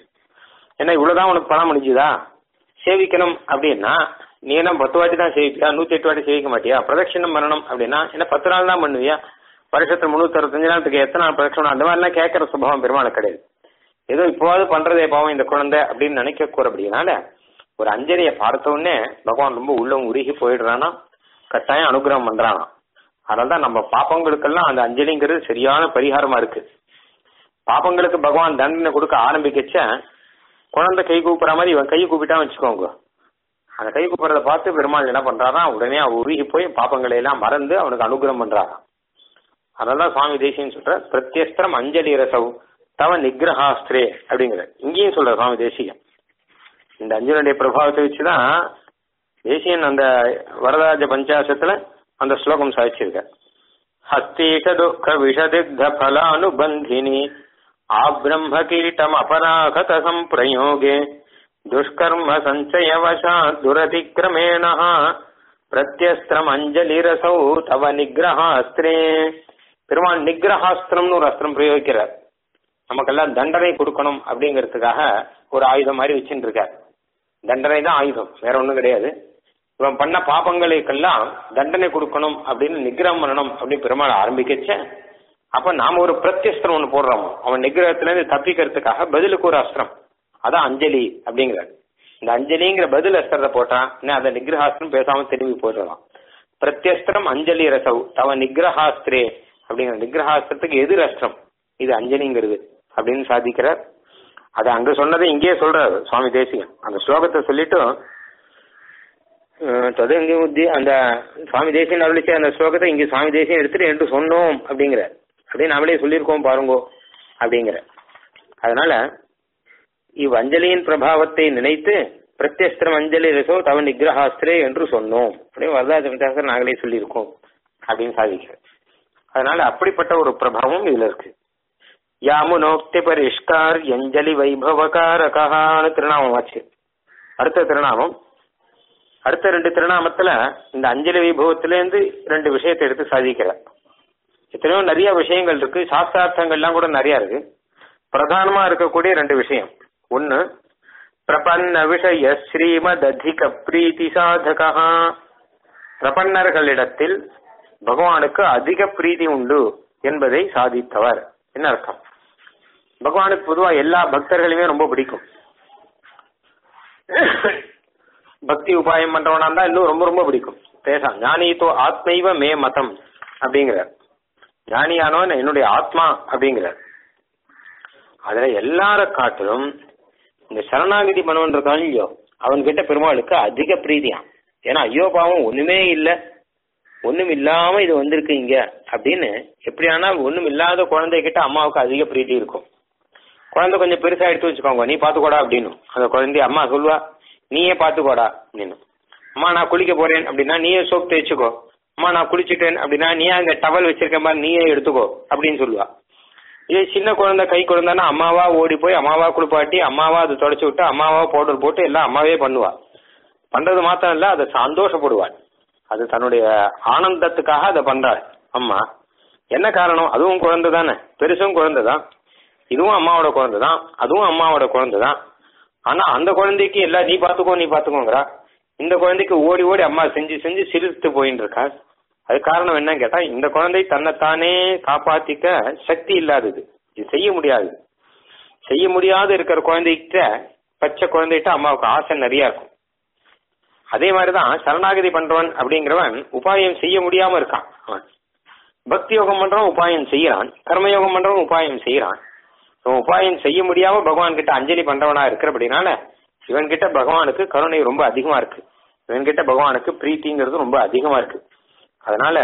ஏன்னா இவ்வளவுதான் உனக்கு பணம் முடிஞ்சுதா சேவிக்கணும் அப்படின்னா நீ என்ன பத்து வாட்டி தான் சேவிப்பியா நூத்தி எட்டு வாட்டி சேவிக்க மாட்டியா பிரதட்சிணம் பண்ணணும் அப்படின்னா என்ன பத்து நாள் தான் பண்ணுவியா வருஷத்துல முன்னூத்தி அறுபத்தஞ்சு நாளுக்கு எத்தனை நாள் பிரதட்சணம் அந்த மாதிரிலாம் கேட்கற சுபாவம் பெருமாளுக்கு கிடையாது ஏதோ இப்போவாது பண்றதே பாவம் இந்த குழந்தை அப்படின்னு நினைக்க கூறபடினால ஒரு அஞ்சலியை பார்த்த உடனே பகவான் ரொம்ப உள்ள உருகி போயிடுறானா கட்டாயம் அனுகிரகம் பண்றானா அதனால்தான் நம்ம பாப்பங்களுக்கெல்லாம் அந்த அஞ்சலிங்கிறது சரியான பரிகாரமா இருக்கு பாப்பங்களுக்கு பகவான் தண்டனை கொடுக்க ஆரம்பிக்கச்ச குழந்தை கை கூப்பிடுற மாதிரி இவன் கை கூப்பிட்டா வச்சுக்கோங்க அந்த கை கூப்பிடுறத பார்த்து பெருமாள் என்ன பண்றாரா உடனே அவன் உருகி போய் பாப்பங்களை எல்லாம் மறந்து அவனுக்கு அனுகிரகம் பண்றாராம் அதனால்தான் சுவாமி தேசியன் சொல்ற பிரத்யஸ்திரம் அஞ்சலி ரசவ் தவ நிகிரகாஸ்திரே அப்படிங்கிற இங்கேயும் சொல்ற சுவாமி தேசியம் இந்த அஞ்சலியுடைய பிரபாவத்தை வச்சுதான் தேசியன் அந்த வரதாஜ பஞ்சாசத்துல அந்த ஸ்லோகம் சாதிச்சிருக்க ஹஸ்தீஷ துக்க விஷதிக்த பலானுபந்தினி ஆப்ரம்ம கீட்டம் அபராகத சம்பிரயோகே துஷ்கர்ம சஞ்சயவசா துரதிக்கிரமேண பிரத்யஸ்திரம் அஞ்சலி ரசௌ தவ நிகிரகாஸ்திரே பெருமாள் நிகிரகாஸ்திரம்னு ஒரு அஸ்திரம் பிரயோகிக்கிறார் நமக்கெல்லாம் தண்டனை கொடுக்கணும் அப்படிங்கிறதுக்காக ஒரு ஆயுதம் மாதிரி வச்சுட்டு இருக்கார் தண்டனை தான் ஆயுதம் வேற ஒண்ணும் கிடையாது இவன் பண்ண பாபங்களுக்கெல்லாம் தண்டனை கொடுக்கணும் அப்படின்னு நிகிரகம் பண்ணணும் அப்படின்னு பெருமாள் ஆரம்பிக்கச்ச அப்ப நாம ஒரு பிரத்யஸ்திரம் ஒண்ணு போடுறோம் அவன் நிகிரகத்துல இருந்து தப்பிக்கிறதுக்காக பதிலுக்கு ஒரு அஸ்திரம் அதான் அஞ்சலி அப்படிங்கிற இந்த அஞ்சலிங்கிற பதில் அஸ்திரத்தை போட்டான் இன்னும் அந்த நிகிரகாஸ்திரம் பேசாம திரும்பி போயிடலாம் பிரத்யஸ்திரம் அஞ்சலி ரசவ் தவ நிகிரகாஸ்திரே அப்படிங்கிற நிகிரகாஸ்திரத்துக்கு எதிர் அஸ்திரம் இது அஞ்சலிங்கிறது அப்படின்னு சாதிக்கிறார் அது அங்க சொன்னதை இங்கேயே சொல்றாரு சுவாமி தேசிகன் அந்த ஸ்லோகத்தை சொல்லிட்டு தொதங்கி புத்தி அந்த சுவாமி தேசியன் அருளிச்ச அந்த ஸ்லோகத்தை இங்க சுவாமி தேசியம் எடுத்துட்டு என்று சொன்னோம் அப்படிங்கிற அப்படின்னு நம்மளே சொல்லியிருக்கோம் பாருங்கோ அப்படிங்கிற அதனால இவ் அஞ்சலியின் பிரபாவத்தை நினைத்து பிரத்யஸ்திரம் அஞ்சலி ரசோ தவ நிகிரகாஸ்திரே என்று சொன்னோம் அப்படின்னு வரதாஜ வித்தியாசம் நாங்களே சொல்லியிருக்கோம் அப்படின்னு சாதிக்கிறேன் அதனால அப்படிப்பட்ட ஒரு பிரபாவம் இதுல இருக்கு யாமுனோக்தி பரிஷ்கார் அஞ்சலி வைபவகாரகான்னு திருநாமம் ஆச்சு அடுத்த திருநாமம் அடுத்த ரெண்டு திருநாமத்துல இந்த அஞ்சலி வைபவத்திலேருந்து ரெண்டு விஷயத்தை எடுத்து சாதிக்கிறார் எத்தனையோ நிறைய விஷயங்கள் இருக்கு சாஸ்திரார்த்தங்கள்லாம் கூட நிறைய இருக்கு பிரதானமா இருக்கக்கூடிய ரெண்டு விஷயம் ஒன்னு பிரபன்ன விஷய ஸ்ரீமத் அதிக பிரீத்தி சாதகா பிரபன்னர்களிடத்தில் பகவானுக்கு அதிக பிரீதி உண்டு என்பதை சாதித்தவர் என்ன அர்த்தம் பகவானுக்கு பொதுவா எல்லா பக்தர்களையுமே ரொம்ப பிடிக்கும் பக்தி உபாயம் பண்றவனா இருந்தா இன்னும் ரொம்ப ரொம்ப பிடிக்கும் பேசா ஞானித்தோ ஆத்மைவ மே மதம் அப்படிங்கிறார் ஞானியானவன் என்னுடைய ஆத்மா அப்படிங்கிறார் அதுல எல்லார காட்டிலும் இந்த சரணாகதி பண்ணவன் இருக்கான் இல்லையோ அவன்கிட்ட பெருமாளுக்கு அதிக பிரீதியாம் ஏன்னா ஐயோ பாவம் ஒண்ணுமே இல்ல ஒண்ணும் இல்லாம இது வந்திருக்கு இங்க அப்படின்னு எப்படியானா ஒண்ணும் இல்லாத குழந்தை கிட்ட அம்மாவுக்கு அதிக பிரீதி இருக்கும் குழந்தை கொஞ்சம் பெருசா எடுத்து வச்சுக்கோங்க நீ பாத்துக்கோடா அப்படின்னு அந்த குழந்தைய அம்மா சொல்லுவா நீயே பாத்துக்கோடா அப்படின்னு அம்மா நான் குளிக்க போறேன் அப்படின்னா நீயே சோப் தேய்ச்சிக்கோ அம்மா நான் குளிச்சுட்டேன் அப்படின்னா நீயே அந்த டவல் வச்சிருக்க மாதிரி நீயே எடுத்துக்கோ அப்படின்னு சொல்லுவா இதே சின்ன குழந்தை கை குழந்தைன்னா அம்மாவா ஓடி போய் அம்மாவா குளிப்பாட்டி அம்மாவா அதை தொடச்சு விட்டு அம்மாவா பவுடர் போட்டு எல்லாம் அம்மாவே பண்ணுவா பண்றது மாத்திரம் இல்ல அதை சந்தோஷப்படுவாள் அது தன்னுடைய ஆனந்தத்துக்காக அதை பண்றாள் அம்மா என்ன காரணம் அதுவும் குழந்தை தானே பெருசும் குழந்தை தான் இதுவும் அம்மாவோட குழந்தை தான் அதுவும் அம்மாவோட குழந்தை தான் ஆனா அந்த குழந்தைக்கு எல்லாம் நீ பாத்துக்கோ நீ பாத்துக்கோங்கிறா இந்த குழந்தைக்கு ஓடி ஓடி அம்மா செஞ்சு செஞ்சு சிரித்து போயின்னு இருக்கா அது காரணம் என்னன்னு கேட்டா இந்த குழந்தை தன்னைத்தானே காப்பாத்திக்க சக்தி இல்லாதது இது செய்ய முடியாது செய்ய முடியாது இருக்கிற குழந்தைகிட்ட பச்சை குழந்தைகிட்ட அம்மாவுக்கு ஆசை நிறைய இருக்கும் அதே மாதிரிதான் சரணாகதி பண்றவன் அப்படிங்கிறவன் உபாயம் செய்ய முடியாம இருக்கான் அவன் பக்தி யோகம் பண்றவன் உபாயம் செய்யறான் கர்மயோகம் பண்றவன் உபாயம் செய்யறான் இவன் உபாயம் செய்ய முடியாம பகவான் கிட்ட அஞ்சலி பண்றவனா இருக்கிறபடினால இவன் கிட்ட பகவானுக்கு கருணை ரொம்ப அதிகமா இருக்கு இவன் கிட்ட பகவானுக்கு பிரீத்திங்கிறது ரொம்ப அதிகமா இருக்கு அதனால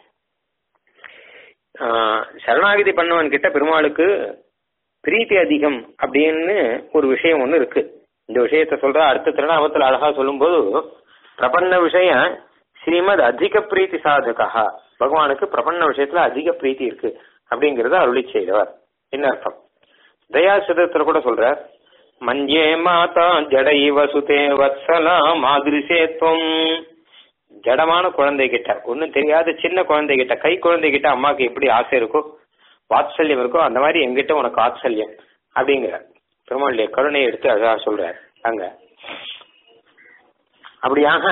ஆஹ், சரணாகதி பண்ணவன் கிட்ட பெருமாளுக்கு பிரீத்தி அதிகம் அப்படின்னு ஒரு விஷயம் ஒண்ணு இருக்கு இந்த விஷயத்த சொல்ற அடுத்த திருநாமத்தில் அழகா சொல்லும்போது பிரபன்ன விஷயம் ஸ்ரீமத் அதிக பிரீத்தி சாதகா பகவானுக்கு பிரபன்ன விஷயத்துல அதிக பிரீத்தி இருக்கு அப்படிங்கறத அருளி செய்தவர் என்ன அர்த்தம் தயா சிதத்துல கூட சொல்றார் மஞ்சே மாதா ஜடை வசுதே வத்சலா மாதிரிசேத்வம் ஜடமான குழந்தை கிட்ட ஒன்னும் தெரியாத சின்ன குழந்தை கிட்ட கை குழந்தை கிட்ட அம்மாக்கு எப்படி ஆசை இருக்கோ வாத்சல்யம் இருக்கோ அந்த மாதிரி எங்கிட்ட உனக்கு வாத்சல்யம் அப்படிங்கிற பெருமாளுடைய கருணையை எடுத்து அழகா சொல்றார் அங்க அப்படியாக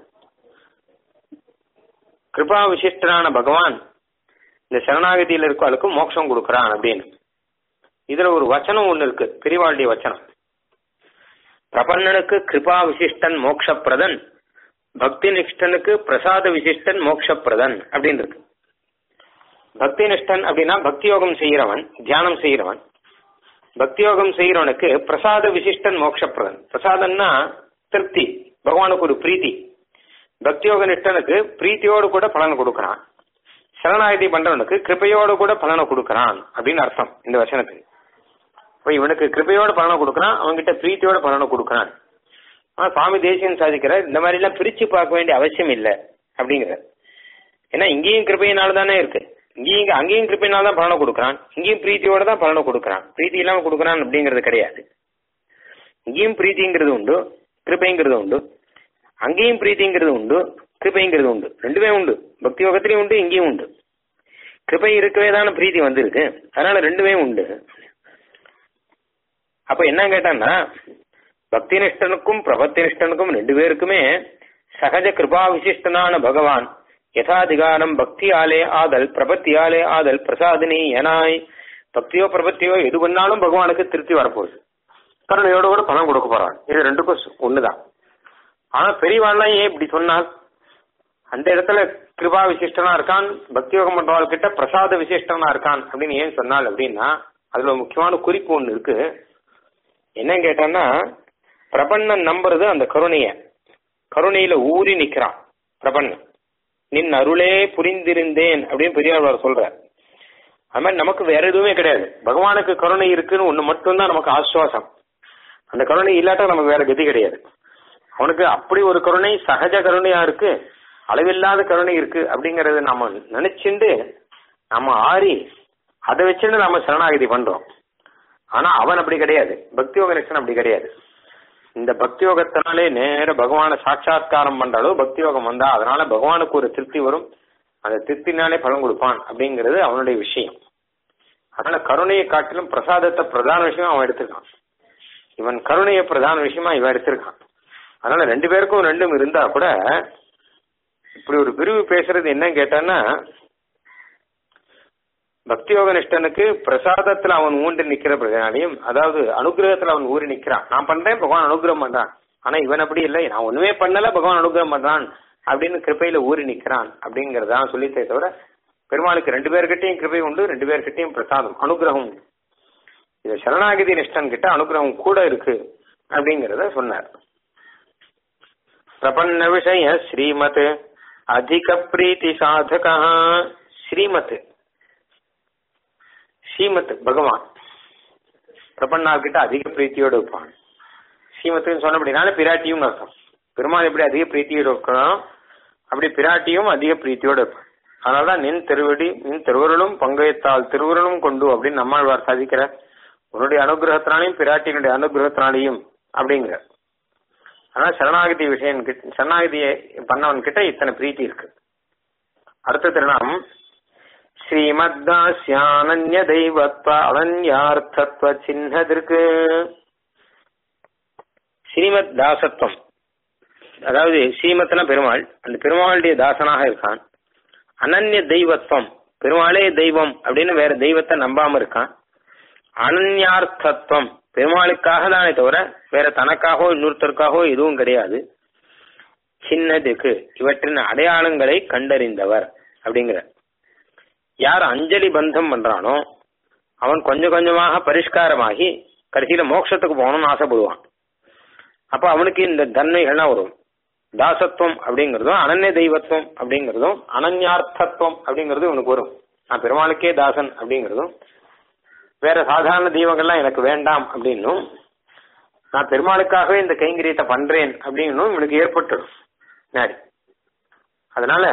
கிருபா விசிஷ்டரான பகவான் இந்த சரணாகதியில் இருக்கவளுக்கு மோட்சம் கொடுக்கறான் அப்படின்னு இதுல ஒரு வச்சனம் ஒண்ணு இருக்கு பெரிவாளுடைய வச்சனம் பிரபன்னனுக்கு கிருபா விசிஷ்டன் மோட்சப்பிரதன் பக்தி நிஷ்டனுக்கு பிரசாத விசிஷ்டன் மோட்சப்பிரதன் அப்படின்னு இருக்கு பக்தி நிஷ்டன் அப்படின்னா பக்தி யோகம் செய்யறவன் தியானம் செய்யறவன் பக்தி யோகம் செய்யறவனுக்கு பிரசாத விசிஷ்டன் மோட்சப்பிரதன் பிரசாதம்னா திருப்தி பகவானுக்கு ஒரு பிரீத்தி பக்தி யோக நிஷ்டனுக்கு பிரீத்தியோடு கூட பலனை கொடுக்கறான் சரணாகதி பண்றவனுக்கு கிருபையோடு கூட பலனை கொடுக்கறான் அப்படின்னு அர்த்தம் இந்த வசனத்துக்கு இப்ப இவனுக்கு கிருபையோட பலனை கொடுக்கறான் அவன்கிட்ட பிரீத்தியோட பலனை கொடுக்கறான் ஆனா சுவாமி தேசியன் சாதிக்கிற இந்த மாதிரி எல்லாம் பிரிச்சு பார்க்க வேண்டிய அவசியம் இல்லை அப்படிங்கிற ஏன்னா இங்கேயும் கிருபையினால தானே இருக்கு இங்கேயும் அங்கேயும் கிருபையினால தான் பலனை கொடுக்கறான் இங்கேயும் பிரீத்தியோட தான் பலனை கொடுக்கறான் பிரீத்தி இல்லாம கொடுக்கறான் அப்படிங்கிறது கிடையாது இங்கேயும் பிரீத்திங்கிறது உண்டு கிருபைங்கிறது உண்டு அங்கேயும் பிரீத்திங்கிறது உண்டு கிருபைங்கிறது உண்டு ரெண்டுமே உண்டு பக்தி யோகத்திலையும் உண்டு இங்கேயும் உண்டு கிருபை இருக்கவே தானே பிரீத்தி வந்திருக்கு அதனால ரெண்டுமே உண்டு அப்ப என்ன கேட்டான்னா பக்தி நிஷ்டனுக்கும் பிரபத்தி நிஷ்டனுக்கும் ரெண்டு பேருக்குமே சகஜ கிருபா விசிஷ்டனான பகவான் யதாதிகாரம் பக்தி ஆலே ஆதல் பிரபத்தி ஆலே ஆதல் பிரசாதினி எனாய் பக்தியோ பிரபத்தியோ எது பண்ணாலும் பகவானுக்கு திருப்தி வரப்போகுது கருணையோட கூட பணம் கொடுக்க போறான் இது ரெண்டுக்கும் சு- ஒண்ணுதான் ஆனா பெரியவாள்லாம் ஏன் இப்படி சொன்னால் அந்த இடத்துல கிருபா விசிஷ்டனா இருக்கான் பக்தி யோகம் பண்றவாள் கிட்ட பிரசாத விசிஷ்டனா இருக்கான் அப்படின்னு ஏன் சொன்னால் அப்படின்னா அதுல ஒரு முக்கியமான குறிப்பு ஒண்ணு இருக்கு என்ன கேட்டான்னா பிரபன்னன் நம்புறது அந்த கருணைய கருணையில ஊறி நிக்கிறான் பிரபன்னன் நின் அருளே புரிந்திருந்தேன் அப்படின்னு பெரியாழ்வார் சொல்றார் அது மாதிரி நமக்கு வேற எதுவுமே கிடையாது பகவானுக்கு கருணை இருக்குன்னு ஒண்ணு மட்டும்தான் நமக்கு ஆசுவாசம் அந்த கருணை இல்லாட்டா நமக்கு வேற கதி கிடையாது அவனுக்கு அப்படி ஒரு கருணை சகஜ கருணையா இருக்கு அளவில்லாத கருணை இருக்கு அப்படிங்கறத நாம நினைச்சுண்டு நம்ம ஆறி அதை வச்சுட்டு நாம சரணாகதி பண்றோம் ஆனா அவன் அப்படி கிடையாது பக்தி யோக நிஷ்டன் அப்படி கிடையாது இந்த பக்தி யோகத்தினாலே நேர பகவானை சாட்சாத்காரம் பண்றாலோ பக்தி யோகம் வந்தா அதனால பகவானுக்கு ஒரு திருப்தி வரும் அந்த திருப்தினாலே பலன் கொடுப்பான் அப்படிங்கிறது அவனுடைய விஷயம் அதனால கருணையை காட்டிலும் பிரசாதத்தை பிரதான விஷயம் அவன் எடுத்திருக்கான் இவன் கருணையை பிரதான விஷயமா இவன் எடுத்திருக்கான் அதனால ரெண்டு பேருக்கும் ரெண்டும் இருந்தா கூட இப்படி ஒரு பிரிவு பேசுறது என்னன்னு கேட்டான்னா பக்தி யோக நிஷ்டனுக்கு பிரசாதத்துல அவன் ஊன்றி நிக்கிற பிரகாரையும் அதாவது அனுகிரகத்துல அவன் ஊறி நிக்கிறான் நான் பண்றேன் பகவான் அனுகிரகம் பண்றான் ஆனா இவன் அப்படி இல்லை நான் ஒண்ணுமே பண்ணல பகவான் அனுகிரகம் பண்றான் அப்படின்னு கிருப்பையில ஊறி நிக்கிறான் அப்படிங்கறதான் சொல்லித்தே தவிர பெருமாளுக்கு ரெண்டு பேர்கிட்டயும் கிருபை உண்டு ரெண்டு பேர்கிட்டயும் பிரசாதம் அனுகிரகம் உண்டு இது சரணாகதி நிஷ்டன் கிட்ட அனுகிரகம் கூட இருக்கு அப்படிங்கறத சொன்னார் பிரபன்ன விஷய ஸ்ரீமத் அதிக பிரீத்தி சாதகா ஸ்ரீமத் ஸ்ரீமத் பகவான் பிரபன்னார் கிட்ட அதிக பிரீத்தியோடு இருப்பான் ஸ்ரீமத்துன்னு சொன்னபடினால பிராட்டியும் அர்த்தம் பெருமாள் எப்படி அதிக பிரீத்தியோடு இருக்கணும் அப்படி பிராட்டியும் அதிக பிரீத்தியோடு இருப்பான் அதனாலதான் நின் திருவடி நின் திருவருளும் பங்கயத்தால் திருவருளும் கொண்டு அப்படின்னு நம்மாழ்வார் சாதிக்கிற உன்னுடைய அனுகிரகத்தினாலையும் பிராட்டியினுடைய அனுகிரகத்தினாலையும் அப்படிங்கிற ஆனா சரணாகதி விஷயம் கிட்ட சரணாகதியை பண்ணவன் கிட்ட இத்தனை பிரீத்தி இருக்கு அடுத்த திருநாம் ஸ்ரீமத்தாஸ்யானன்ய தெய்வத்வ அனன்யார்த்தத்வ சின்னதிற்கு ஸ்ரீமத் தாசத்துவம் அதாவது ஸ்ரீமத்னா பெருமாள் அந்த பெருமாளுடைய தாசனாக இருக்கான் அனன்ய தெய்வத்துவம் பெருமாளே தெய்வம் அப்படின்னு வேற தெய்வத்தை நம்பாம இருக்கான் அனன்யார்த்தத்துவம் பெருமாளுக்காக தானே தவிர வேற தனக்காகவோ இன்னொருத்தருக்காகவோ எதுவும் கிடையாது சின்னதுக்கு இவற்றின் அடையாளங்களை கண்டறிந்தவர் அப்படிங்கிற யார் அஞ்சலி பந்தம் பண்றானோ அவன் கொஞ்சம் கொஞ்சமாக பரிஷ்காரமாகி கடைசியில மோட்சத்துக்கு போகணும்னு ஆசைப்படுவான் அப்ப அவனுக்கு இந்த தன்மைகள்லாம் வரும் தாசத்துவம் அப்படிங்கிறதும் அனன்ய தெய்வத்துவம் அப்படிங்கிறதும் அனன்யார்த்தத்துவம் அப்படிங்கிறதும் இவனுக்கு வரும் நான் பெருமாளுக்கே தாசன் அப்படிங்கிறதும் வேற சாதாரண தெய்வங்கள்லாம் எனக்கு வேண்டாம் அப்படின்னும் நான் பெருமாளுக்காகவே இந்த கைங்கரியத்தை பண்றேன் அப்படின்னும் இவனுக்கு ஏற்பட்டுடும் பின்னாடி அதனால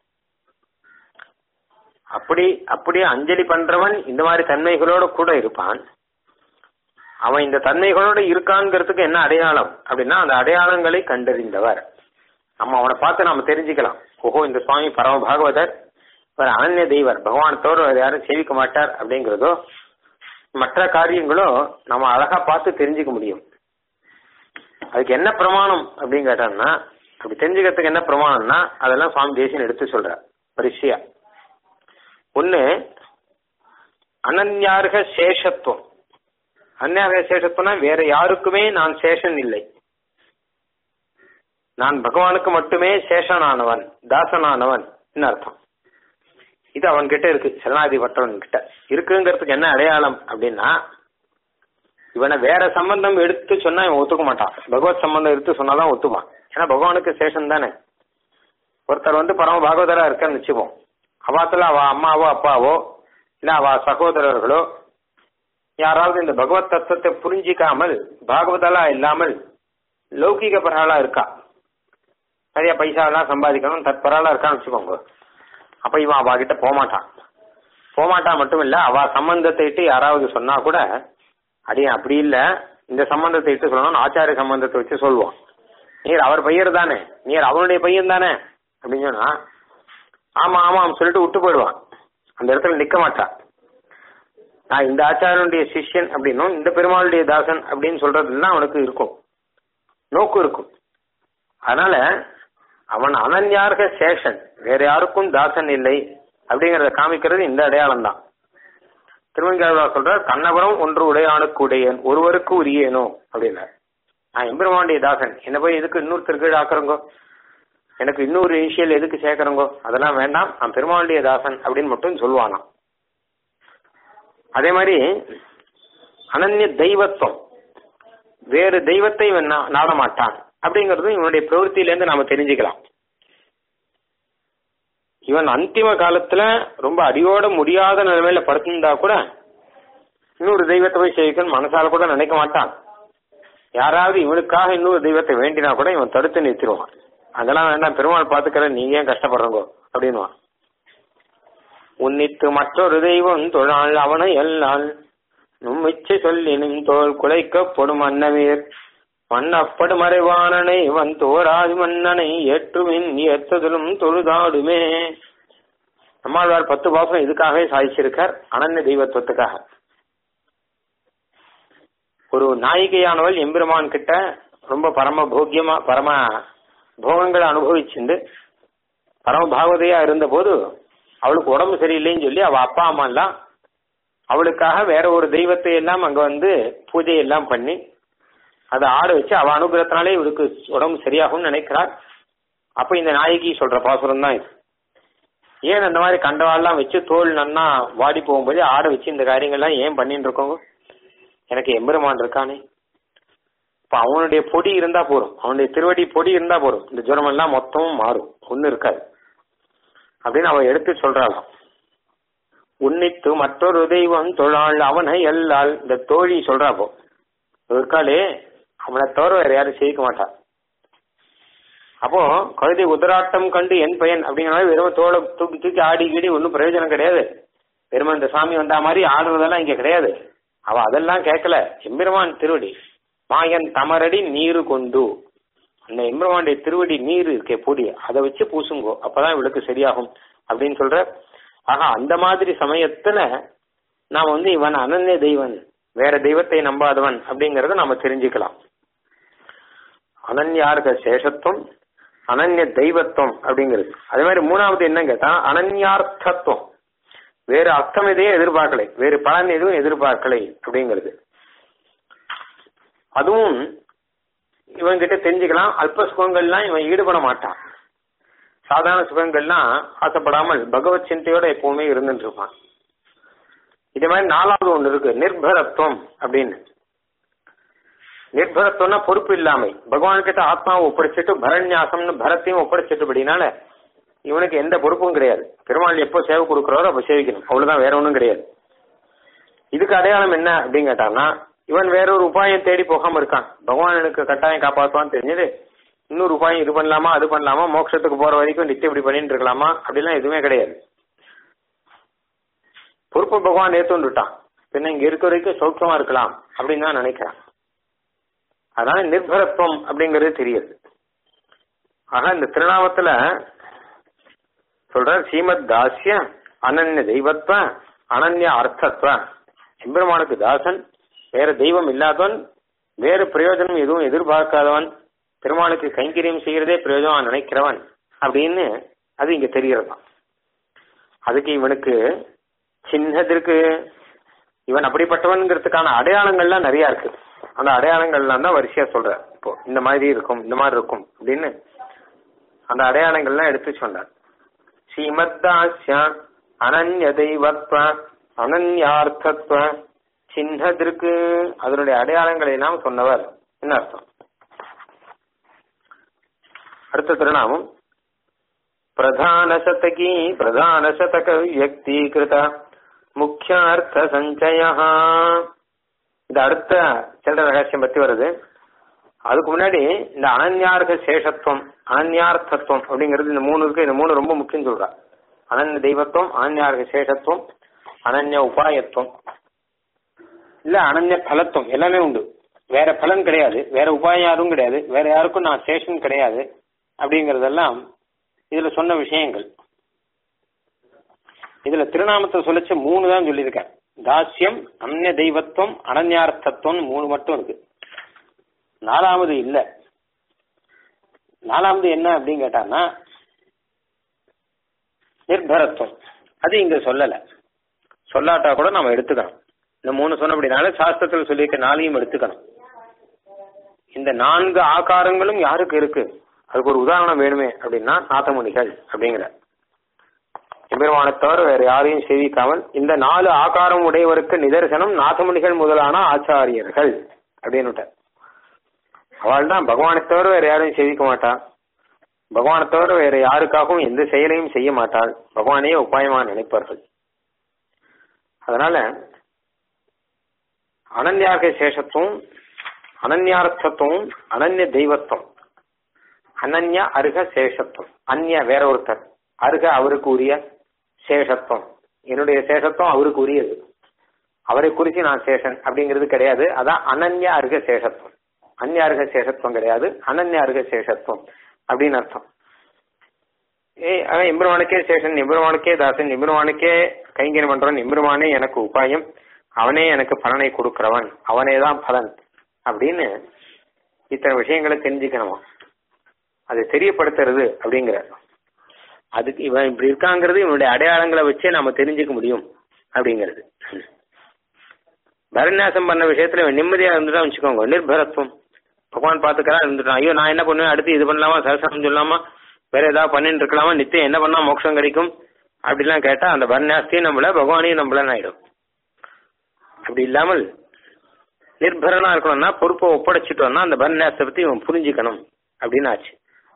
அப்படி அப்படியே அஞ்சலி பண்றவன் இந்த மாதிரி தன்மைகளோட கூட இருப்பான் அவன் இந்த தன்மைகளோட இருக்கான்ங்கிறதுக்கு என்ன அடையாளம் அப்படின்னா அந்த அடையாளங்களை கண்டறிந்தவர் நம்ம அவனை பார்த்து நாம தெரிஞ்சுக்கலாம் ஓஹோ இந்த சுவாமி பரம பாகவதர் ஒரு அனன்ய தெய்வர் பகவானத்தோடு வேற யாரும் சேவிக்க மாட்டார் அப்படிங்கிறதோ மற்ற காரியங்களோ நம்ம அழகா பார்த்து தெரிஞ்சுக்க முடியும் அதுக்கு என்ன பிரமாணம் அப்படின்னு கேட்டான்னா அப்படி தெரிஞ்சுக்கிறதுக்கு என்ன பிரமாணம்னா அதெல்லாம் சுவாமி தேசியன் எடுத்து சொல்றார் வரிசையா ஒண்ணு அனன்யார்க சேஷத்துவம் அந்நியாக சேஷத்துவம்னா வேற யாருக்குமே நான் சேஷன் இல்லை நான் பகவானுக்கு மட்டுமே சேஷனானவன் தாசனானவன் அர்த்தம் இது அவன் கிட்ட இருக்கு சரணாதிபட்டவன் கிட்ட இருக்குங்கிறதுக்கு என்ன அடையாளம் அப்படின்னா இவனை வேற சம்பந்தம் எடுத்து சொன்னா இவன் ஒத்துக்க மாட்டான் பகவத் சம்பந்தம் எடுத்து சொன்னாதான் ஒத்துப்பான் ஏன்னா பகவானுக்கு சேஷன் தானே ஒருத்தர் வந்து பரம பாகவதரா இருக்கான்னு வச்சுப்போம் அவாத்துல அவ அம்மாவோ அப்பாவோ இல்ல அவ சகோதரர்களோ யாராவது இந்த பகவத் தத்துவத்தை புரிஞ்சிக்காமல் பாகவதலா இல்லாமல் லௌகிக பராளா இருக்கா நிறைய பைசா எல்லாம் சம்பாதிக்கணும் தற்பராளா இருக்கான்னு வச்சுக்கோங்க அப்ப இவன் அவ கிட்ட போமாட்டான் போமாட்டான் மட்டும் இல்ல அவ சம்பந்தத்தை இட்டு யாராவது சொன்னா கூட அடி அப்படி இல்ல இந்த சம்பந்தத்தை இட்டு சொல்லணும் ஆச்சாரிய சம்பந்தத்தை வச்சு சொல்லுவான் நீர் அவர் பையர் தானே நீர் அவனுடைய பையன் தானே அப்படின்னு சொன்னா ஆமா ஆமாம் சொல்லிட்டு விட்டு போயிடுவான் அந்த இடத்துல நிக்க மாட்டான் நான் இந்த ஆச்சாரனுடைய சிஷ்யன் அப்படின்னும் இந்த பெருமாளுடைய தாசன் அப்படின்னு சொல்றதுலாம் அவனுக்கு இருக்கும் நோக்கு இருக்கும் அதனால அவன் அனன்யார்க சேஷன் வேற யாருக்கும் தாசன் இல்லை அப்படிங்கறத காமிக்கிறது இந்த அடையாளம் தான் திருவங்காவா சொல்றார் கண்ணபுரம் ஒன்று உடையானுக்கு உடையன் ஒருவருக்கு உரியேனோ அப்படின்னார் நான் எம்பெருமானுடைய தாசன் என்ன போய் எதுக்கு இன்னொருத்தர் கீழ் ஆக்குறங்கோ எனக்கு இன்னொரு இனிஷியல் எதுக்கு சேர்க்கறங்கோ அதெல்லாம் வேண்டாம் நான் பெருமாளுடைய தாசன் அப்படின்னு மட்டும் சொல்லுவானாம் அதே மாதிரி அனன்ய தெய்வத்துவம் வேறு தெய்வத்தை இவன் நா- நாட மாட்டான் அப்படிங்கறதும் இவனுடைய பிரவൃத்தியிலேருந்து நாம தெரிஞ்சுக்கலாம் இவன் அந்திம காலத்துல ரொம்ப அடியோட முடியாத நிலைமையில படுத்திருந்தா கூட இன்னொரு தெய்வத்தை போய் சேவிக்கணும் மனசால கூட நினைக்க மாட்டான் யாராவது இவனுக்காக இன்னொரு தெய்வத்தை வேண்டினா கூட இவன் தடுத்து நிறுத்திடுவான் அதெல்லாம் வேண்டாம் பெருமாள் பாத்துக்கிற நீங்க ஏன் கஷ்டப்படுறங்கோ அப்படின்னுவான் உன்னித்து மற்றொரு தெய்வம் தொழாள் அவனை எல்லால் நும்மிச்சு சொல்லினும் தோல் குலைக்கப்படும் அன்னவீர் மன்னப்படும் மறைவானனை வன் தோராது மன்னனை ஏற்றுமின் ஏற்றுதலும் தொழுதாடுமே நம்மாழ்வார் பத்து பாசம் இதுக்காகவே சாதிச்சிருக்கார் அனன்ய தெய்வத்துவத்துக்காக ஒரு நாயிகையானவள் எம்பெருமான் கிட்ட ரொம்ப பரம போக்கியமா பரம போகங்களை அனுபவிச்சுண்டு பரம பாகவதையா இருந்தபோது அவளுக்கு உடம்பு சரியில்லைன்னு சொல்லி அவ அப்பா அம்மா எல்லாம் அவளுக்காக வேற ஒரு தெய்வத்தை எல்லாம் அங்க வந்து பூஜை எல்லாம் பண்ணி அதை ஆட வச்சு அவ அனுகிரகத்தினாலே இவளுக்கு உடம்பு சரியாகும்னு நினைக்கிறார் அப்ப இந்த நாயகி சொல்ற பாசுரம் தான் இது ஏன் அந்த மாதிரி கண்டவாள்லாம் வச்சு தோல் நன்னா வாடி போகும்போது ஆட வச்சு இந்த காரியங்கள்லாம் ஏன் பண்ணிட்டு இருக்கோங்க எனக்கு எம்பெருமான் இருக்கானே இப்ப அவனுடைய பொடி இருந்தா போதும் அவனுடைய திருவடி பொடி இருந்தா போதும் இந்த ஜுரம் எல்லாம் மொத்தமும் மாறும் ஒண்ணு இருக்காது அப்படின்னு அவ எடுத்து சொல்றாளாம் உன்னித்து மற்றொரு தெய்வம் தொழாள் அவனை எல்லால் இந்த தோழி சொல்றாப்போ இருக்காளே அவனை தவிர வேற யாரும் செய்ய மாட்டா அப்போ கழுதை உதராட்டம் கண்டு என் பையன் அப்படிங்கிற வெறும் தோலை தூக்கி தூக்கி ஆடி கீடி ஒன்றும் பிரயோஜனம் கிடையாது வெறும் இந்த சாமி வந்தா மாதிரி ஆடுறதெல்லாம் இங்க கிடையாது அவ அதெல்லாம் கேட்கல எம்பெருமான் திருவடி மாயன் தமரடி நீரு கொண்டு அந்த எம்பெருமானுடைய திருவடி நீர் இருக்கே பொடி அதை வச்சு பூசுங்கோ அப்பதான் இவளுக்கு சரியாகும் அப்படின்னு சொல்ற ஆக அந்த மாதிரி சமயத்துல நாம வந்து இவன் அனன்ய தெய்வன் வேற தெய்வத்தை நம்பாதவன் அப்படிங்கறத நாம தெரிஞ்சுக்கலாம் அனன்யார்க சேஷத்துவம் அனன்ய தெய்வத்துவம் அப்படிங்கிறது அதே மாதிரி மூணாவது என்ன கேட்டா அனன்யார்த்தத்துவம் வேறு அர்த்தம் எதையும் எதிர்பார்க்கலை வேறு பலன் எதுவும் எதிர்பார்க்கலை அப்படிங்கிறது அதுவும் இவன் கிட்ட தெரிஞ்சுக்கலாம் அல்ப சுகங்கள்லாம் இவன் ஈடுபட மாட்டான் சாதாரண சுகங்கள்லாம் ஆசைப்படாமல் பகவத் சிந்தையோட எப்பவுமே இருந்துட்டு இருப்பான் இதே மாதிரி நாலாவது ஒன்று இருக்கு நிர்பரத்துவம் அப்படின்னு நிர்பரத்துவம்னா பொறுப்பு இல்லாமை பகவான் கிட்ட ஆத்மாவை ஒப்படைச்சிட்டு பரண்யாசம்னு பரத்தையும் ஒப்படைச்சிட்டுபடினால இவனுக்கு எந்த பொறுப்பும் கிடையாது பெருமாள் எப்போ சேவை கொடுக்குறாரோ அப்போ சேவிக்கணும் அவ்வளவுதான் வேற ஒன்றும் கிடையாது இதுக்கு அடையாளம் என்ன அப்படின்னு கேட்டான்னா இவன் வேற ஒரு உபாயம் தேடி போகாம இருக்கான் பகவான் எனக்கு கட்டாயம் காப்பாற்றுவான்னு தெரிஞ்சது இன்னொரு உபாயம் இது பண்ணலாமா அது பண்ணலாமா மோட்சத்துக்கு போற வரைக்கும் நித்தியம் இப்படி பண்ணிட்டு இருக்கலாமா அப்படிலாம் எதுவுமே கிடையாது பொறுப்பு பகவான் ஏத்துண்டுட்டான் பின்ன இங்க இருக்க வரைக்கும் சௌக்கியமா இருக்கலாம் அப்படின்னு தான் நினைக்கிறான் அதனால நிர்பரத்துவம் அப்படிங்கிறது தெரியுது ஆக இந்த திருநாமத்துல சொல்ற ஸ்ரீமத் தாஸ்ய அனன்ய தெய்வத்வ அனன்ய அர்த்தத்வ எம்பெருமானுக்கு தாசன் வேற தெய்வம் இல்லாதவன் வேறு பிரயோஜனம் எதுவும் எதிர்பார்க்காதவன் பெருமாளுக்கு கைங்கரியம் செய்யறதே பிரயோஜனம் நினைக்கிறவன் அப்படின்னு அது இங்க தெரியறதான் அதுக்கு இவனுக்கு சின்னதற்கு இவன் அப்படிப்பட்டவன்கிறதுக்கான அடையாளங்கள்லாம் நிறைய இருக்கு அந்த அடையாளங்கள்லாம் தான் வரிசையா சொல்ற இப்போ இந்த மாதிரி இருக்கும் இந்த மாதிரி இருக்கும் அப்படின்னு அந்த அடையாளங்கள்லாம் எடுத்து சொன்னார் ஸ்ரீமத்தாஸ்ய அனன்ய தெய்வத்வ அனன்யார்த்தத்வ சின்னதற்கு அதனுடைய அடையாளங்களை எல்லாம் சொன்னவர் என்ன அர்த்தம் அடுத்த திருநாமம் பிரதான சதகி பிரதான சதக வியக்தீகிருத முக்கியார்த்த சஞ்சய இந்த அடுத்த சில ரகசியம் பத்தி வருது அதுக்கு முன்னாடி இந்த அனன்யார்க சேஷத்துவம் அனன்யார்த்தத்துவம் அப்படிங்கிறது இந்த மூணு இருக்கு இந்த மூணு ரொம்ப முக்கியம் சொல்றா அனன்ய தெய்வத்துவம் அனன்யார்க சேஷத்துவம் அனன்ய உபாயத்துவம் இல்ல அனன்ய பலத்துவம் எல்லாமே உண்டு வேற பலன் கிடையாது வேற உபாயம் யாரும் கிடையாது வேற யாருக்கும் நான் சேஷன் கிடையாது அப்படிங்கறதெல்லாம் இதுல சொன்ன விஷயங்கள் இதுல திருநாமத்தை சொல்லிச்ச மூணு தான் சொல்லியிருக்கேன் தாஸ்யம் அந்நிய தெய்வத்துவம் அனன்யார்த்தத்துவம் மூணு மட்டும் இருக்கு நாலாவது இல்ல நாலாவது என்ன அப்படின்னு கேட்டான்னா நிர்பரத்துவம் அது இங்க சொல்லல சொல்லாட்டா கூட நம்ம எடுத்துக்கணும் இந்த மூணு சொன்னபடினால சாஸ்திரத்தில் சொல்லியிருக்க நாளையும் எடுத்துக்கணும் இந்த நான்கு ஆகாரங்களும் யாருக்கு இருக்கு அதுக்கு ஒரு உதாரணம் வேணுமே அப்படின்னா நாதமுனிகள் அப்படிங்கிற எம்பெருமானை தவிர வேற யாரையும் சேவிக்காமல் இந்த நாலு ஆகாரம் உடையவருக்கு நிதர்சனம் நாதமுனிகள் முதலான ஆச்சாரியர்கள் அப்படின்னு அவள் தான் பகவானை தவிர வேற யாரையும் சேவிக்க மாட்டா பகவானை தவிர வேற யாருக்காகவும் எந்த செயலையும் செய்ய மாட்டாள் பகவானே உபாயமா நினைப்பார்கள் அதனால அனன்யாக சேஷத்துவம் அனன்யார்த்தத்துவம் அனன்ய தெய்வத்துவம் அனன்ய அருக சேஷத்துவம் அந்நிய வேற ஒருத்தர் அருக அவருக்கு உரிய சேஷத்துவம் என்னுடைய சேஷத்துவம் அவருக்கு உரியது அவரை குறித்து நான் சேஷன் அப்படிங்கிறது கிடையாது அதான் அனன்ய அருக சேஷத்துவம் அந்நிய அருக சேஷத்துவம் கிடையாது அனன்ய அருக சேஷத்துவம் அப்படின்னு அர்த்தம் ஏ அவன் எம்பெருமானுக்கே சேஷன் எம்பெருமானுக்கே தாசன் எம்பெருமானுக்கே கைங்கரியம் பண்றவன் எம்பெருமானே எனக்கு உபாயம் அவனே எனக்கு பலனை கொடுக்கிறவன் அவனே தான் பலன் அப்படின்னு இத்தனை விஷயங்களை தெரிஞ்சுக்கணுமா அதை தெரியப்படுத்துறது அப்படிங்கிற அதுக்கு இவன் இப்படி இருக்காங்கிறது இவனுடைய அடையாளங்களை வச்சே நம்ம தெரிஞ்சுக்க முடியும் அப்படிங்கிறது பரநியாசம் பண்ண விஷயத்துல இவன் நிம்மதியா இருந்துதான் வச்சுக்கோங்க நிர்பரத்துவம் பகவான் பாத்துக்கிறா இருந்துட்டான் ஐயோ நான் என்ன பண்ணுவேன் அடுத்து இது பண்ணலாமா சரசனம் சொல்லாமா வேற ஏதாவது பண்ணிட்டு இருக்கலாமா நித்தியம் என்ன பண்ணா மோட்சம் கிடைக்கும் அப்படிலாம் கேட்டா அந்த பரநியாசத்தையும் நம்மள பகவானையும் நம்மளன்னு ஆயிடும் அப்படி இல்லாமல் நிர்பரனா இருக்கணும்னா பொறுப்பை ஒப்படைச்சிட்டோம்னா அந்த பரநியாசத்தை பத்தி இவன் புரிஞ்சுக்கணும் அப்படின்னு ஆச்சு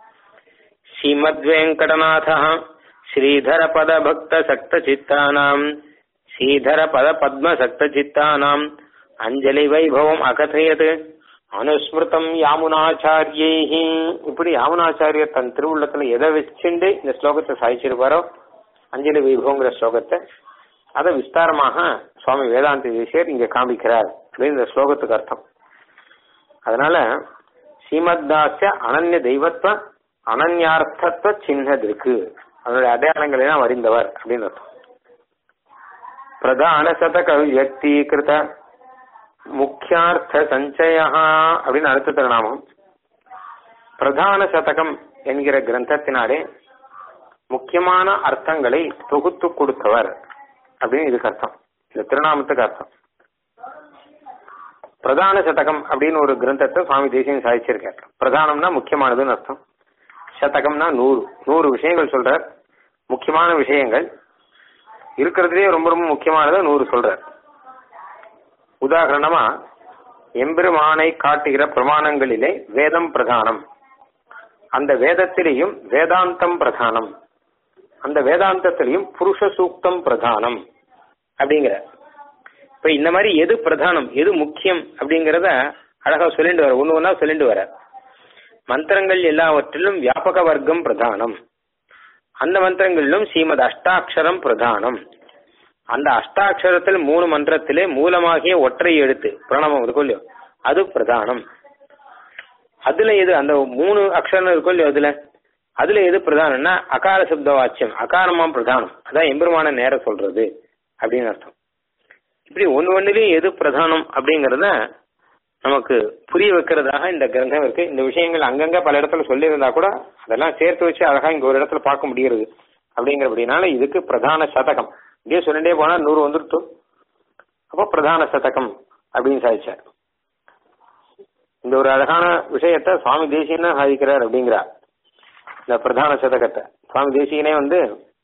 ஸ்ரீமத் வெங்கடநாத ஸ்ரீதர பத பக்த சக்த சித்தானாம் ஸ்ரீதர பத பத்ம சக்த சித்தானாம் அஞ்சலி வைபவம் அகதையது அனுஸ்மிருதம் யாமுனாச்சாரியை இப்படி யாமுனாச்சாரியர் தன் திருவுள்ளத்துல எதை வச்சுண்டு இந்த ஸ்லோகத்தை சாதிச்சிருப்பாரோ அஞ்சலி வைபவங்கிற ஸ்லோகத்தை அதை விஸ்தாரமாக சுவாமி வேதாந்த தேசியர் இங்க காமிக்கிறார் அப்படின்னு இந்த ஸ்லோகத்துக்கு அர்த்தம் அதனால ஸ்ரீமத்தாசிய அனன்ய தெய்வத்வ அனன்யார்த்தத்துவ சின்னதிருக்கு அதனுடைய அடையாளங்களை எல்லாம் அறிந்தவர் அப்படின்னு அர்த்தம் பிரதான சதக வியக்தீகிருத முக்கியார்த்த சஞ்சய அப்படின்னு அடுத்த திருநாமம் பிரதான சதகம் என்கிற கிரந்தத்தினாலே முக்கியமான அர்த்தங்களை தொகுத்து கொடுத்தவர் அப்படின்னு இதுக்கு அர்த்தம் இந்த திருநாமத்துக்கு அர்த்தம் பிரதான சதகம் அப்படின்னு ஒரு கிரந்தத்தை சுவாமி தேசியம் சாதிச்சிருக்கார் பிரதானம்னா முக்கியமானதுன்னு அர்த்தம் சதகம்னா நூறு நூறு விஷயங்கள் சொல்றார் முக்கியமான விஷயங்கள் இருக்கிறதுலே ரொம்ப ரொம்ப முக்கியமானதை நூறு சொல்றார் உதாரணமா எம்பெருமானை காட்டுகிற பிரமாணங்களிலே வேதம் பிரதானம் அந்த வேதத்திலேயும் வேதாந்தம் பிரதானம் அந்த வேதாந்தத்திலையும் புருஷ சூக்தம் பிரதானம் அப்படிங்கிற இப்ப இந்த மாதிரி எது பிரதானம் எது முக்கியம் அப்படிங்கறத அழகா சொல்லிட்டு வர ஒண்ணு ஒன்னா சொல்லிட்டு வர மந்திரங்கள் எல்லாவற்றிலும் வியாபக வர்க்கம் பிரதானம் அந்த மந்திரங்களிலும் ஸ்ரீமத் அஷ்டாட்சரம் பிரதானம் அந்த அஷ்டாட்சரத்தில் மூணு மந்திரத்திலே மூலமாகிய ஒற்றை எழுத்து பிரணவம் இருக்கும் இல்லையோ அது பிரதானம் அதுல எது அந்த மூணு அக்ஷரம் இருக்கும் இல்லையோ அதுல அதுல எது பிரதானம்னா அகார சப்த வாக்கியம் அகாரமா பிரதானம் அதான் எம்பெருமான நேரம் சொல்றது அப்படின்னு அர்த்தம் இப்படி ஒன்னு ஒன்னுலயும் எது பிரதானம் அப்படிங்கறத நமக்கு புரிய வைக்கிறதாக இந்த கிரந்தம் இருக்கு இந்த விஷயங்கள் அங்கங்க பல இடத்துல சொல்லியிருந்தா கூட அதெல்லாம் சேர்த்து வச்சு அழகா இங்க ஒரு இடத்துல பார்க்க முடிகிறது அப்படிங்கிறபடினால இதுக்கு பிரதான சதகம் இப்படியே சொல்லிட்டே போனா நூறு வந்துருட்டு அப்போ பிரதான சதகம் அப்படின்னு சாதிச்சார் இந்த ஒரு அழகான விஷயத்த சுவாமி தேசியன்னா சாதிக்கிறார் அப்படிங்கிறார் இந்த பிரதான சதகத்தை சுவாமி தேசிகனே வந்து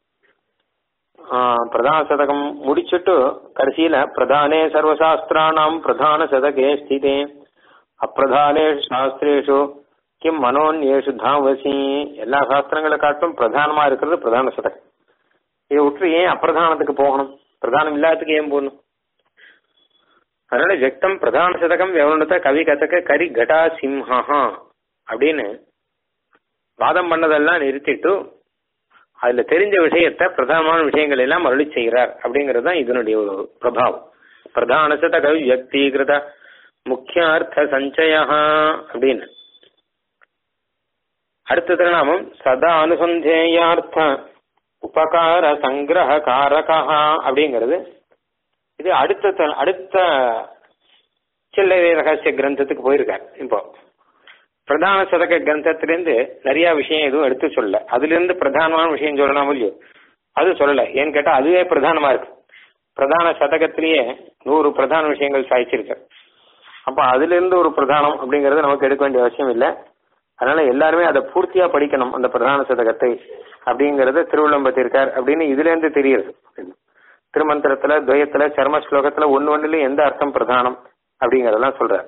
பிரதான சதகம் முடிச்சுட்டு கடைசியில பிரதானே சர்வசாஸ்திராணாம் பிரதான சதகே ஸ்திதே அப்பிரதானே சாஸ்திரேஷு கிம் மனோன்யேஷு தாவசி எல்லா சாஸ்திரங்களை காட்டும் பிரதானமா இருக்கிறது பிரதான சதகம் இதை விட்டு ஏன் அப்பிரதானத்துக்கு போகணும் பிரதானம் இல்லாததுக்கு ஏன் போகணும் அதனால ஜெக்தம் பிரதான சதகம் விவரணத்தை கவி கதக்க கரி கடா சிம்ஹா அப்படின்னு வாதம் பண்ணதெல்லாம் நிறுத்திட்டு அதுல தெரிஞ்ச விஷயத்த பிரதானமான விஷயங்கள் எல்லாம் அருளி செய்கிறார் அப்படிங்கிறது தான் இதனுடைய ஒரு பிரபாவம் பிரதான சதக வியக்தீகிருத முக்கியார்த்த சஞ்சய அப்படின்னு அடுத்த திருநாமம் சதா அனுசந்தேயார்த்த உபகார சங்கிரக காரகா அப்படிங்கிறது இது அடுத்த அடுத்த சில்லறை ரகசிய கிரந்தத்துக்கு போயிருக்கார் இப்போ பிரதான சதக கிரந்தத்திலிருந்து நிறைய விஷயம் எதுவும் எடுத்து சொல்லல அதுல இருந்து பிரதானமான விஷயம் சொல்லலாம் இல்லையோ அது சொல்லல ஏன்னு கேட்டா அதுவே பிரதானமா இருக்கு பிரதான சதகத்திலேயே நூறு பிரதான விஷயங்கள் சாய்ச்சிருக்கு அப்ப அதுல இருந்து ஒரு பிரதானம் அப்படிங்கறது நமக்கு எடுக்க வேண்டிய அவசியம் இல்லை அதனால எல்லாருமே அதை பூர்த்தியா படிக்கணும் அந்த பிரதான சதகத்தை அப்படிங்கறத திருவிழம்பத்திருக்கார் அப்படின்னு இதுல இருந்து தெரியுது திருமந்திரத்துல துவயத்துல சர்ம ஸ்லோகத்துல ஒன்னு ஒண்ணுல எந்த அர்த்தம் பிரதானம் அப்படிங்கறதெல்லாம் சொல்றார்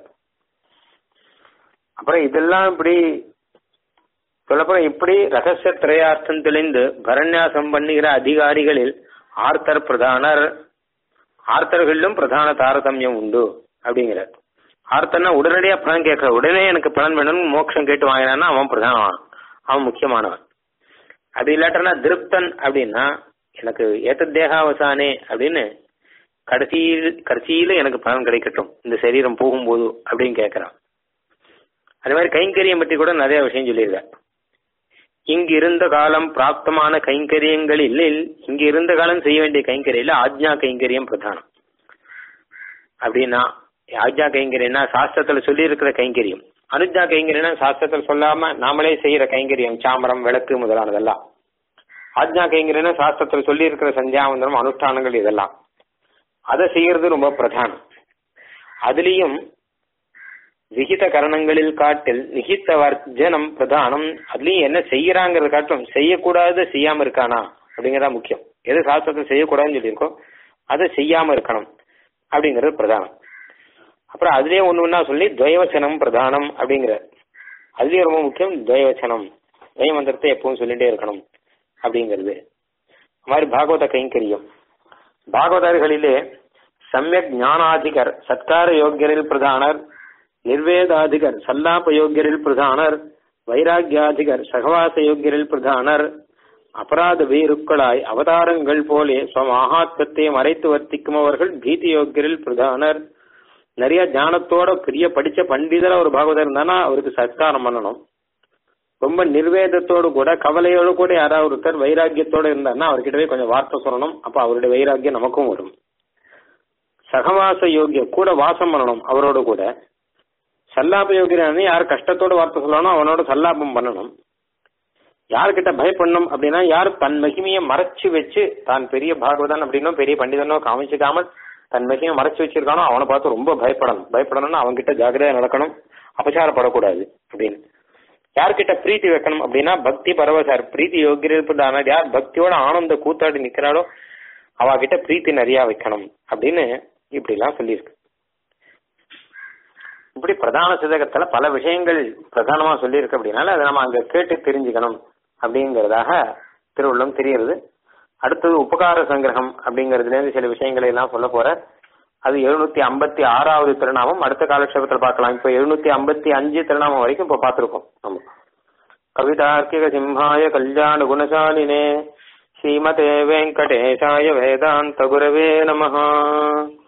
அப்புறம் இதெல்லாம் இப்படி சொல்லப்போற இப்படி ரகசிய திரையார்த்தம் தெளிந்து பரண்யாசம் பண்ணுகிற அதிகாரிகளில் ஆர்த்தர் பிரதானர் ஆர்த்தர்களிலும் பிரதான தாரதமியம் உண்டு அப்படிங்கிற ஆர்த்தர்னா உடனடியா பலன் கேட்கற உடனே எனக்கு பலன் வேணும்னு மோட்சம் கேட்டு வாங்கினான்னா அவன் பிரதானவான் அவன் முக்கியமானவன் அது இல்லாட்டனா திருப்தன் அப்படின்னா எனக்கு ஏத்த தேகாவசானே அப்படின்னு கடைசியில் கடைசியில எனக்கு பலன் கிடைக்கட்டும் இந்த சரீரம் போகும்போது அப்படின்னு கேட்கறான் அது மாதிரி கைங்கரியம் பற்றி கூட நிறைய விஷயம் சொல்லியிருக்கார் இங்கு இருந்த காலம் பிராப்தமான கைங்கரியங்களில் இங்கு இருந்த காலம் செய்ய வேண்டிய கைங்கரியில ஆஜ்ஞா கைங்கரியம் பிரதானம் அப்படின்னா ஆஜ்ஞா கைங்கரியம்னா சாஸ்திரத்துல சொல்லி இருக்கிற கைங்கரியம் அனுஜா கைங்கரியம்னா சாஸ்திரத்துல சொல்லாம நாமளே செய்யற கைங்கரியம் சாமரம் விளக்கு முதலானதெல்லாம் ஆஜ்ஞா கைங்கரியம்னா சாஸ்திரத்துல சொல்லி இருக்கிற சந்தியாவந்தனம் அனுஷ்டானங்கள் இதெல்லாம் அதை செய்யறது ரொம்ப பிரதானம் அதுலயும் விகித கரணங்களில் காட்டில் நிகித்த வர்ஜனம் பிரதானம் அதுலயும் என்ன செய்யறாங்கிறத காட்டும் செய்யக்கூடாது செய்யாம இருக்கானா அப்படிங்கறதா முக்கியம் எது சாஸ்திரத்தை செய்யக்கூடாதுன்னு சொல்லியிருக்கோம் அதை செய்யாம இருக்கணும் அப்படிங்கிறது பிரதானம் அப்புறம் அதுலயே ஒண்ணு ஒன்னா சொல்லி துவயவச்சனம் பிரதானம் அப்படிங்கிற அதுலயே ரொம்ப முக்கியம் துவயவச்சனம் துவய மந்திரத்தை எப்பவும் சொல்லிட்டே இருக்கணும் அப்படிங்கிறது மாதிரி பாகவத கைங்கரியம் பாகவதர்களிலே சமயக் ஞானாதிகர் சத்கார யோக்கியரில் பிரதானர் நிர்வேதாதிகர் சல்லாப யோக்கியரில் பிரதானர் வைராகியாதிகர் சகவாச யோக்கியரில் பிரதானர் அபராத வீருக்களாய் அவதாரங்கள் போலே ஸ்வமாகாத்மத்தை மறைத்து வர்த்திக்கும் அவர்கள் பீதி யோக்கியரில் பிரதானர் நிறைய ஞானத்தோட பெரிய படிச்ச பண்டிதரா ஒரு பாகவதர் இருந்தானா அவருக்கு சத்காரம் பண்ணணும் ரொம்ப நிர்வேதத்தோடு கூட கவலையோடு கூட யாராவது ஒருத்தர் வைராக்கியத்தோட இருந்தாருன்னா அவர்கிட்டவே கொஞ்சம் வார்த்தை சொல்லணும் அப்ப அவருடைய வைராக்கியம் நமக்கும் வரும் சகவாச யோகிய கூட வாசம் பண்ணணும் அவரோட கூட சல்லாப யோகியன்னு யார் கஷ்டத்தோட வார்த்தை சொல்லணும் அவனோட சல்லாபம் பண்ணணும் யார்கிட்ட பயப்படணும் அப்படின்னா யார் தன் மகிமையை மறைச்சு வச்சு தான் பெரிய பாகவதன் அப்படின்னோ பெரிய பண்டிதனோ காமிச்சுக்காமல் தன் விஷயம் மறைச்சு வச்சிருக்கானோ அவனை பார்த்து ரொம்ப பயப்படணும் பயப்படணும்னா அவன்கிட்ட ஜாகிரதையா நடக்கணும் அபசாரப்படக்கூடாது அப்படின்னு யார்கிட்ட பிரீத்தி வைக்கணும் அப்படின்னா பக்தி பரவசார் பிரீத்தி யோகியர் யார் பக்தியோட ஆனந்த கூத்தாடி நிக்கிறாளோ அவகிட்ட பிரீத்தி நிறைய வைக்கணும் அப்படின்னு இப்படி எல்லாம் சொல்லியிருக்கு இப்படி பிரதான சிதகத்துல பல விஷயங்கள் பிரதானமா சொல்லியிருக்கு அப்படின்னால அதை நம்ம அங்க கேட்டு தெரிஞ்சுக்கணும் அப்படிங்கறதாக திருவள்ளுவம் தெரியுது அடுத்தது உபகார சங்கிரகம் அப்படிங்கறதுல இருந்து சில விஷயங்களை எல்லாம் சொல்ல போற அது எழுநூத்தி ஐம்பத்தி ஆறாவது திருநாமம் அடுத்த காலக்ஷேபத்தில் பார்க்கலாம் இப்ப எழுநூத்தி ஐம்பத்தி அஞ்சு திருநாமம் வரைக்கும் இப்ப பார்த்திருக்கோம் நம்ம கவிதார்க்கிக சிம்ஹாய கல்யாண குணசாலினே ஸ்ரீமதே வெங்கடேஷாய வேதாந்த குரவே நமஹா